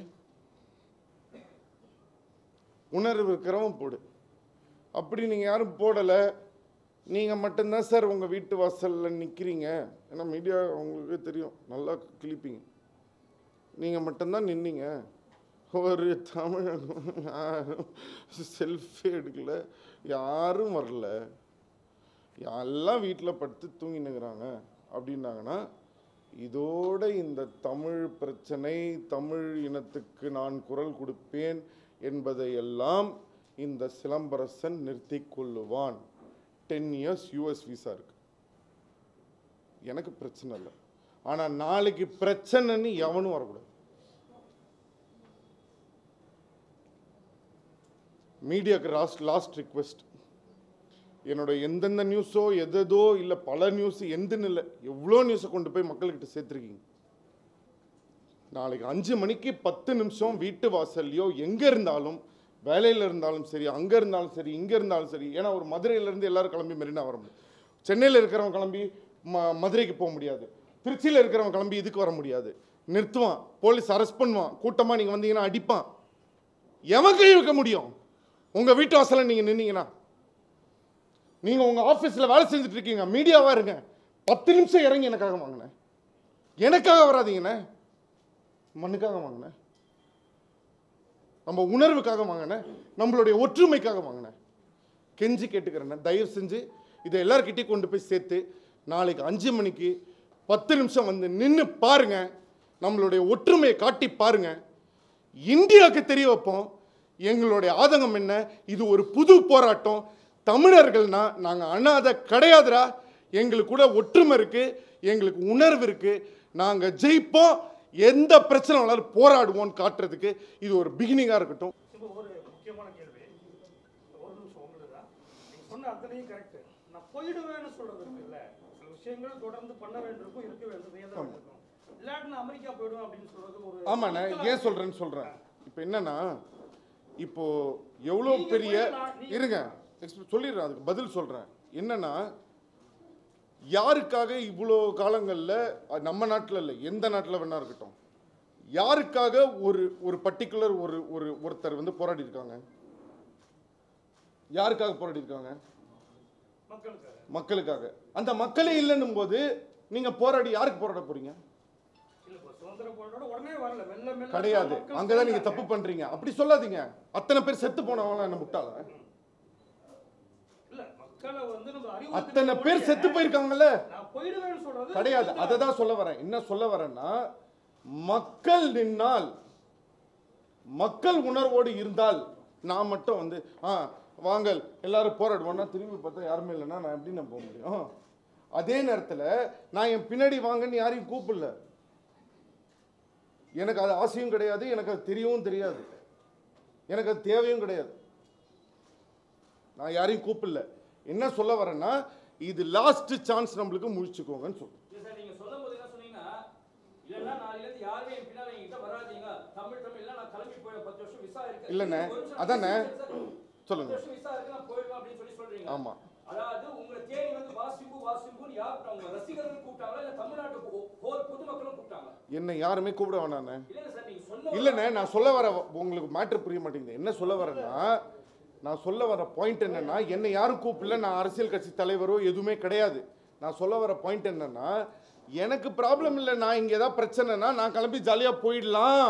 உணர்வு இருக்கிறவன் போடு அப்படி நீங்கள் யாரும் போடலை நீங்கள் மட்டும்தான் சார் உங்கள் வீட்டு வாசலில் நிற்கிறீங்க ஏன்னா மீடியா உங்களுக்கு தெரியும் நல்லா கிளிப்பீங்க நீங்கள் மட்டும்தான் நின்னீங்க ஒரு தமிழ் செல்ஃபி எடுக்கல யாரும் வரல எல்லாம் வீட்டில் படுத்து தூங்கினுங்கிறாங்க அப்படின்னாங்கன்னா இதோட இந்த தமிழ் பிரச்சனை தமிழ் இனத்துக்கு நான் குரல் கொடுப்பேன் என்பதையெல்லாம் இந்த சிலம்பரசன் நிறுத்தி கொள்ளுவான் டென் இயர்ஸ் யூஎஸ் விசா இருக்கு எனக்கு பிரச்சனை இல்லை ஆனால் நாளைக்கு பிரச்சனைன்னு எவனும் வரக்கூடாது மீடியாவுக்கு லாஸ்ட் லாஸ்ட் ரிக்வெஸ்ட் என்னோட எந்தெந்த நியூஸோ எதோ இல்லை பல நியூஸ் எந்தன்னு இல்லை எவ்வளோ நியூஸை கொண்டு போய் மக்கள்கிட்ட சேர்த்துருக்கீங்க நாளைக்கு அஞ்சு மணிக்கு பத்து நிமிஷம் வீட்டு வாசல்லையோ எங்கே இருந்தாலும் வேலையில் இருந்தாலும் சரி அங்கே இருந்தாலும் சரி இங்கே இருந்தாலும் சரி ஏன்னா ஒரு மதுரையிலேருந்து எல்லாரும் கிளம்பி மெரினா வர முடியும் சென்னையில் இருக்கிறவன் கிளம்பி ம மதுரைக்கு போக முடியாது திருச்சியில் இருக்கிறவன் கிளம்பி இதுக்கு வர முடியாது நிறுத்துவான் போலீஸ் அரெஸ்ட் பண்ணுவான் கூட்டமாக நீங்கள் வந்தீங்கன்னா அடிப்பான் எவன் கை வைக்க முடியும் உங்கள் வீட்டு வாசலில் நீங்கள் நின்னீங்கன்னா நீங்கள் உங்கள் ஆஃபீஸில் வேலை செஞ்சுட்டு இருக்கீங்க மீடியாவாக இருங்க பத்து நிமிஷம் இறங்கி எனக்காக வாங்கினேன் எனக்காக வராதீங்கண்ணே மண்ணுக்காக வாங்கினேன் நம்ம உணர்வுக்காக வாங்கினேன் நம்மளுடைய ஒற்றுமைக்காக வாங்கினேன் கெஞ்சி கேட்டுக்கிறேன் தயவு செஞ்சு இதை எல்லார்கிட்டையும் கொண்டு போய் சேர்த்து நாளைக்கு அஞ்சு மணிக்கு பத்து நிமிஷம் வந்து நின்று பாருங்க நம்மளுடைய ஒற்றுமையை காட்டி பாருங்க இந்தியாவுக்கு தெரிய வைப்போம் எங்களுடைய ஆதங்கம் என்ன இது ஒரு புது போராட்டம் தமிழர்கள்னா நாங்கள் அனாதை கிடையாதுடா எங்களுக்கு கூட ஒற்றுமை இருக்கு எங்களுக்கு உணர்வு இருக்கு நாங்கள் ஜெயிப்போம் எந்த பிரச்சனை வேணாலும் போராடுவோம்னு காட்டுறதுக்கு இது ஒரு பிகினிங்காக இருக்கட்டும் இப்போ ஒரு முக்கியமான கேள்வி ஒரு நிமிஷம் உங்களுக்கு தான் நீங்க சொன்ன அத்தனையும் கரெக்ட் நான் போயிடுவேன்னு சொல்றது இருக்குல்ல சில விஷயங்கள் தொடர்ந்து பண்ண வேண்டியிருக்கும் இருக்க வேண்டியது தான் இருக்கும் இல்லாட்டி நான் அமெரிக்கா போயிடுவேன் அப்படின்னு சொல்றது ஒரு ஆமாண்ணே ஏன் சொல்கிறேன்னு சொல்கிறேன் இப்போ என்னன்னா இப்போ எவ்வளோ நீங்க பெரிய போய் நான் நீ- இருங்க எக்ஸ்பிர- சொல்லிடுறேன் அதுக்கு பதில் சொல்கிறேன் என்னன்னா யாருக்காக இவ்வளோ காலங்களில் நம்ம நாட்டில் இல்லை எந்த நாட்டில் வேணா இருக்கட்டும் யாருக்காக ஒரு ஒரு பர்டிகுலர் ஒரு ஒரு ஒருத்தர் வந்து போராடி இருக்காங்க யாருக்காக போராடி இருக்காங்க மக்களுக்கு மக்களுக்காக அந்த மக்களே இல்லைன்னும் போது நீங்கள் போராடி யாருக்கு போராட போறீங்க இல்ல இப்போ சுதந்திர போராட்டோட உடனே வரல மெல்ல மெல்ல கிடையாது மக்கள் அங்கதான் நீங்க சேர்ந்தாங்க. தப்பு பண்றீங்க அப்படி சொல்லாதீங்க அத்தனை பேர் செத்து போனவங்க என்ன முட்டாள இல்ல மக்களை வந்து நம்ம அறிவுறுத்தணும் அத்தனை பேர் ஒழிய, செத்து போயிருக்காங்கல்ல நான் போயிடுவேன்னு சொல்றது கிடையாது அதை தான் சொல்ல வரேன் என்ன சொல்ல வரேன்னா மக்கள் நின்னால் மக்கள் உணர்வோடு இருந்தால் நான் மட்டும் வந்து ஆ வாங்கல் எல்லாரும் போராடுவோம்னா திரும்பி பார்த்தா யாருமே இல்லைன்னா நான் எப்படி நான் போக முடியும் அதே நேரத்தில் நான் என் பின்னாடி வாங்கன்னு யாரையும் கூப்பிடல எனக்கு அது ஆசையும் கிடையாது எனக்கு அது தெரியவும் தெரியாது எனக்கு அது தேவையும் கிடையாது நான் யாரையும் கூப்பிடல என்ன சொல்ல வரேன்னா இது லாஸ்ட் சான்ஸ் நம்மளுக்கு முழிச்சுக்கோங்கன்னு சொல்றேன் இல்ல சார் நீங்க சொல்லும்போது என்ன சொன்னீங்கன்னா இல்லன்னா நாளையில இருந்து யாருமே என் பின்னால என்கிட்ட வராதீங்க தமிழ் தமிழ் இல்ல நான் கிளம்பி போய் பத்து வருஷம் விசா இருக்கு இல்லண்ணே, ஒரு நிமிஷம் அதானே. சார், சொல்லுங்க. பத்து வருஷம் விசா இருக்கு நான் போயிடுவேன் அப்படின்னு சொல்லி சொல்றீங்க ஆமா. அதாவது உங்களை தேடி வந்து வாசிம்பு வாசிம்புன்னு யார் கூப்பிட்டாங்க உங்க ரசிகர்கள் கூப்பிட்டாங்களா இல்ல தமிழ்நாட்டு பொ- பொ- பொதுமக்களும் கூப்பிட்டாங்க என்னை யாருமே கூப்பிட வேணாண்ணே இல்ல சார் நீங்க சொன்ன இல்லைண்ணே நான் சொல்ல வர உங்களுக்கு மேட்ரு புரிய மாட்டேங்குது என்ன சொல்ல வரேன்னா நான் சொல்ல வர பாயிண்ட் என்னன்னா என்னை யாரும் கூப்பிடல நான் அரசியல் கட்சி தலைவரோ எதுவுமே கிடையாது நான் சொல்ல வர பாயிண்ட் என்னன்னா எனக்கு ப்ராப்ளம் இல்லை நான் இங்கே ஏதாவது பிரச்சனைனா நான் கிளம்பி ஜாலியாக போயிடலாம்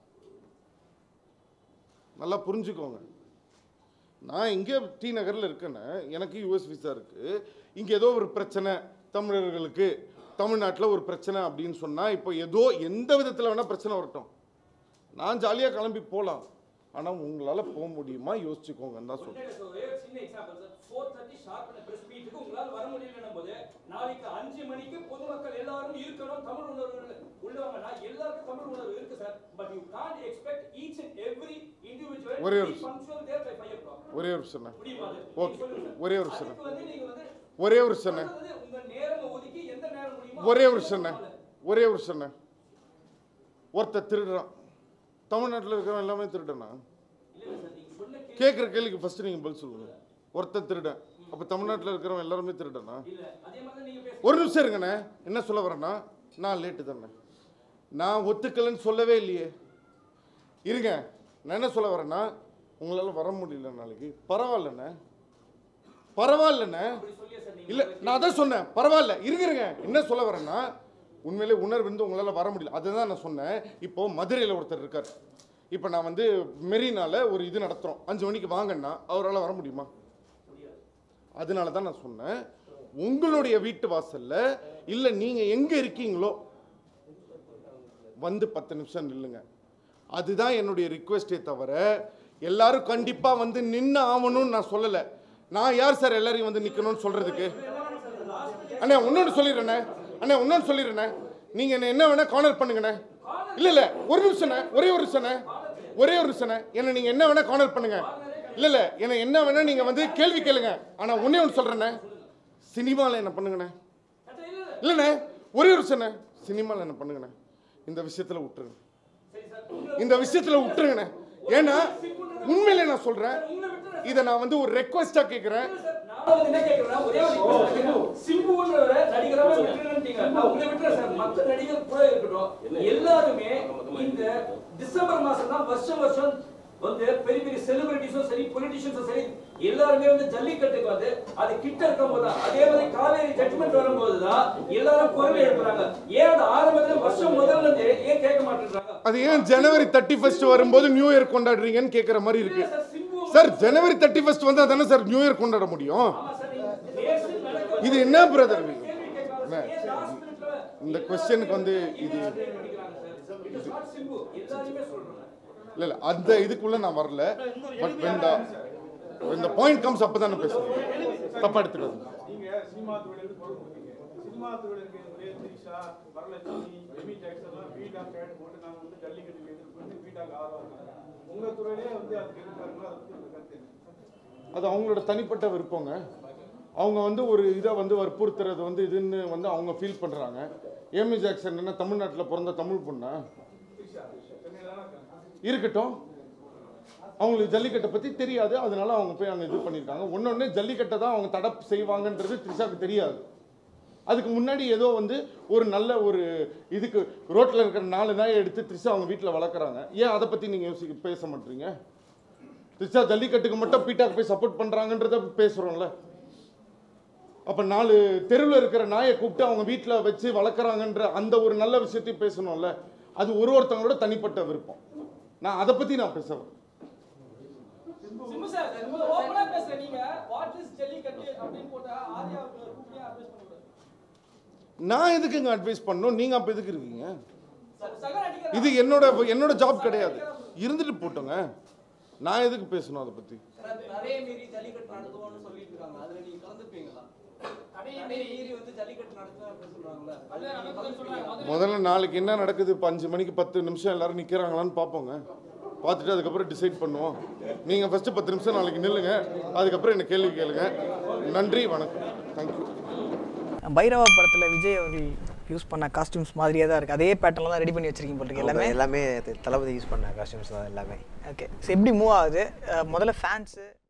நல்லா புரிஞ்சுக்கோங்க நான் இங்கே டி நகரில் இருக்கேன்னு எனக்கு யூஎஸ் விசா இருக்குது இங்கே ஏதோ ஒரு பிரச்சனை தமிழர்களுக்கு தமிழ்நாட்டில் ஒரு பிரச்சனை அப்படின்னு சொன்னால் இப்போ ஏதோ எந்த விதத்தில் வேணால் பிரச்சனை வரட்டும் நான் ஜாலியாக கிளம்பி போகலாம் ஆனால் உங்களால் போக முடியுமா யோசிச்சுக்கோங்கன்னு தான் சொல்கிறேன் ஒரே ஒரே ஒரு சின்ன example sir four thirty sharp press மீட்டுக்கு உங்களால் வர முடியலன்னும் போது நாளைக்கு அஞ்சு மணிக்கு பொதுமக்கள் எல்லாரும் இருக்கணும் தமிழ் உணர்வு உள்ளவங்கன்னா எல்லாருக்கும் தமிழ் உணர்வு இருக்கு sir but you can't expect each and every individual ஒரே ஒரு ஃபங்க்ஷன் தேர் பை 5 o'clock ஒரே ஒரு விஷயம் முடியுமா அது ஓகே நீங்க சொல்லுங்க சார். ஒரே ஒரு விஷயம் அதுக்கு வந்து நீங்க வந்து ஒரே ஒரு விஷயம் சொல்றது உங்க நேரம் ஒதுக்கி எந்த நேரம் முடியுமோ ஒரே ஒரு அந்த விஷயம் நேரம் ஒரே ஒரு விஷயம் ஒருத்தர் திருடுறான் தமிழ்நாட்டில் இருக்கிறவன் எல்லாமே திருடனா இல்ல இல்ல சார் நீங்க சொன்ன கேள்வி கேட்குற கேள்விக்கு ஃபஸ்ட்டு நீங்கள் பதில் சொல்லுங்கள் ஒருத்தர் திருடன் அப்போ தமிழ்நாட்டில் இருக்கிறவன் எல்லாருமே திருடனா இல்ல அதே மாதிரி தான் நீங்க பேச ஒரு நிமிஷம் இருங்கண்ணே என்ன சொல்ல வரேன்னா நான் லேட்டு தானே நான் ஒத்துக்கலைன்னு சொல்லவே இல்லையே இருங்க நான் என்ன சொல்ல வரேன்னா உங்களால் வர முடியல நாளைக்கு பரவாயில்லண்ணே பரவாயில்லண்ணே அப்படி சொல்லியே சார் நீங்க இல்லை நான் அதான் சொன்னேன் பரவாயில்ல இருங்க இருங்க என்ன சொல்ல வரேன்னா உண்மையிலே உணர்வு வந்து உங்களால் வர முடியல அதுதான் நான் சொன்னேன் இப்போ மதுரையில் ஒருத்தர் இருக்கார் இப்போ நான் வந்து மெரினால ஒரு இது நடத்துகிறோம் அஞ்சு மணிக்கு வாங்கன்னா அவரால் வர முடியுமா அதனால தான் நான் சொன்னேன் உங்களுடைய வீட்டு வாசல்ல இல்லை நீங்கள் எங்கே இருக்கீங்களோ வந்து பத்து நிமிஷம் நில்லுங்க அதுதான் என்னுடைய ரிக்வெஸ்டே தவிர எல்லாரும் கண்டிப்பாக வந்து நின்று ஆகணும்னு நான் சொல்லலை நான் யார் சார் எல்லாரையும் வந்து நிற்கணும்னு சொல்கிறதுக்கு அண்ணே இன்னொன்று சொல்லிடுறேண்ணே அண்ணே இன்னொன்று சொல்லிடுறேண்ணே நீங்கள் என்ன என்ன வேணால் கார்னர் பண்ணுங்கண்ணே இல்லை இல்லை ஒரு நிமிஷம்ண்ணே ஒரே ஒரு நிமிஷம்ண்ணே ஒரே ஒரு நிமிஷம்ண்ணே என்னை நீங்கள் என்ன வேணால் கார்னர் பண்ணுங்க இல்லை இல்லை என்னை என்ன வேணால் நீங்கள் வந்து கேள்வி கேளுங்க ஆனால் ஒன்றே ஒன்று சொல்கிறேண்ணே சினிமாவில் என்ன பண்ணுங்கண்ணே அதான் இல்ல இல்ல இல்லைண்ணே ஒரே ஒரு விஷயண்ணே சினிமாவில் என்ன பண்ணுங்கண்ணே இந்த விஷயத்தில் விட்டுருங்க சரி சார் உங்களை இந்த விஷயத்தில் விட்டுருங்கண்ணே ஏன்னா உண்மையிலே நான் சொல்கிறேன் இதை நான் வந்து ஒரு ரெக்வஸ்ட்டாக கேட்குறேன் நான் வந்து என்ன கேக்குறேன்னா, ஒரே ஒரு request கேக்குறேன். சிம்புன்றவரை நடிகராவே விட்டுருங்கன்ட்டீங்க. நான் உங்களை விட்டுறேன் சார். மத்த நடிகர் கூட இருக்கட்டும். எல்லாருமே இந்த டிசம்பர் மாசம் தான் வருஷம் வருஷம் வந்து பெரிய பெரிய செலிபிரிட்டிஸும் சரி பொலிட்டிஷியன்ஸும் சரி எல்லாருமே வந்து ஜல்லிக்கட்டுக்கு வந்து அது கிட்ட இருக்கும் போது தான் அதே மாதிரி காவேரி ஜட்மெண்ட் வரும்போது தான் எல்லாரும் குரல் எழுப்புறாங்க ஏன் அந்த ஆரம்பத்துல வருஷம் முதல்ல இருந்தே ஏன் கேட்க மாட்டேன்றாங்க அது ஏன் ஜனவரி தேர்ட்டி ஃபர்ஸ்ட் வரும்போது நியூ இயர் கொண்டாடுறீங்கன்னு கேட்குற மாதிரி இருக்கு இல்ல sir Simbu sir January thirty first வந்தால் தானே சார் நியூ இயர் கொண்டாட முடியும் ஆமா சார் நீங்க நேர்ல நடக்க இது என்ன பிரதர் கேள்வி கேட்காம சார், ஏன் last minute ல இந்த கொஸ்டினுக்கு வந்து இது It is not simple. எல்லாருமே சொல்றாங்க. இல்லை இல்லை அந்த இதுக்குள்ளே நான் வரல பட் வெண்டா இந்த பாயிண்ட் கம்ஸ் அப்போ தானே பேசுகிறேன் தப்பாக எடுத்துக்காது நீங்க சினிமா துறையிலிருந்து பொருள் கொடுத்தீங்க சினிமா துறையிலிருக்கு ஒரே திரிஷா வரலட்சுமி எமி ஜாக்சன் எல்லாம் வீடாக கேட் போட்டு நாங்க வந்து ஜல்லிக்கட்டுக்கு எதிர்ப்பு வந்து வீடாக ஆதரவாக இருக்காங்க உங்க துறையிலே வந்து அதுக்கு எதிர்ப்பாருங்களா அதை பத்தி உங்க கருத்து என்ன? அது அவங்களோட தனிப்பட்ட விருப்பங்க அவங்க வந்து ஒரு இதை வந்து வற்புறுத்துறது வந்து இதுன்னு வந்து அவங்க ஃபீல் பண்ணுறாங்க ஏமி ஜாக்சன் என்ன தமிழ்நாட்டில் பிறந்த தமிழ் பொண்ணா திரிஷா சென்னையில தானே இருக்காங்க இருக்கட்டும் அவங்களுக்கு ஜல்லிக்கட்டை பற்றி தெரியாது அதனால அவங்க போய் அங்கே இது பண்ணியிருக்காங்க ஒன்று ஜல்லிக்கட்டை தான் அவங்க தடை செய்வாங்கன்றது த்ரிஷாக்கு தெரியாது அதுக்கு முன்னாடி ஏதோ வந்து ஒரு நல்ல ஒரு இதுக்கு ரோட்டில் இருக்கிற நாலு நாயை எடுத்து த்ரிஷா அவங்க வீட்டில் வளர்க்குறாங்க ஏன் அதை பற்றி நீங்கள் யோசிக்க பேச மாட்டீங்க த்ரிஷா ஜல்லிக்கட்டுக்கு மட்டும் பீட்டாக்கு போய் சப்போர்ட் பண்ணுறாங்கன்றத பேசுகிறோம்ல அப்போ நாலு தெருவில் இருக்கிற நாயை கூப்பிட்டு அவங்க வீட்டில் வச்சு வளர்க்குறாங்கன்ற அந்த ஒரு நல்ல விஷயத்தையும் பேசணும்ல அது ஒரு ஒருத்தவங்களோட தனிப்பட்ட விருப்பம் நான் அதை பற்றி நான் பேசுகிறேன் சிம்பு சார் ரொம்ப ஓப்பனா பேசுற நீங்க வாட் இஸ் ஜல்லிக்கட்டு அப்படின்னு போட்டா ஆர்யா கூப்பிட்டு அட்வைஸ் பண்ணக்கூடாது நான் எதுக்குங்க அட்வைஸ் பண்ணணும் நீங்கள் அப்போ எதுக்கு இருக்கீங்க சக நடிகர் இது என்னோட என்னோட ஜாப் கிடையாது இருந்துட்டு போட்டோங்க நான் எதுக்கு பேசணும் அதை பற்றி தடையை மீறி ஜல்லிக்கட்டு நடத்துவோம்னு சொல்லிட்டு இருக்காங்க அதுல நீங்க கலந்துப்பீங்களா தடையை மீறி வந்து ஜல்லிக்கட்டு நடத்துவேன் அப்படின்னு சொல்றாங்கல்ல அதுல நீங்க கலந்துப்பீங்களா முதல்ல நாளைக்கு என்ன நடக்குது இப்போ அஞ்சு மணிக்கு பத்து நிமிஷம் எல்லாரும் நிற்கிறாங்களான்னு பார்ப்போங்க பார்த்துட்டு அதுக்கப்புறம் டிசைட் பண்ணுவோம் நீங்கள் ஃபஸ்ட்டு பத்து நிமிஷம் நாளைக்கு நில்லுங்க அதுக்கப்புறம் என்ன கேள்வி கேளுங்க நன்றி வணக்கம் தேங்க்யூ பைரவா படத்தில் விஜய் அவர்கள் யூஸ் பண்ண காஸ்டியூம்ஸ் மாதிரியே தான் இருக்குது அதே பேட்டர்னில் தான் ரெடி பண்ணி வச்சிருக்கீங்க போல இருக்கு எல்லாமே எல்லாமே த- தளபதி யூஸ் பண்ண காஸ்டியூம்ஸ் தான் எல்லாமே ஓகே ஸோ எப்படி மூவ் ஆகுது அஹ் முதல்ல ஃபேன்ஸு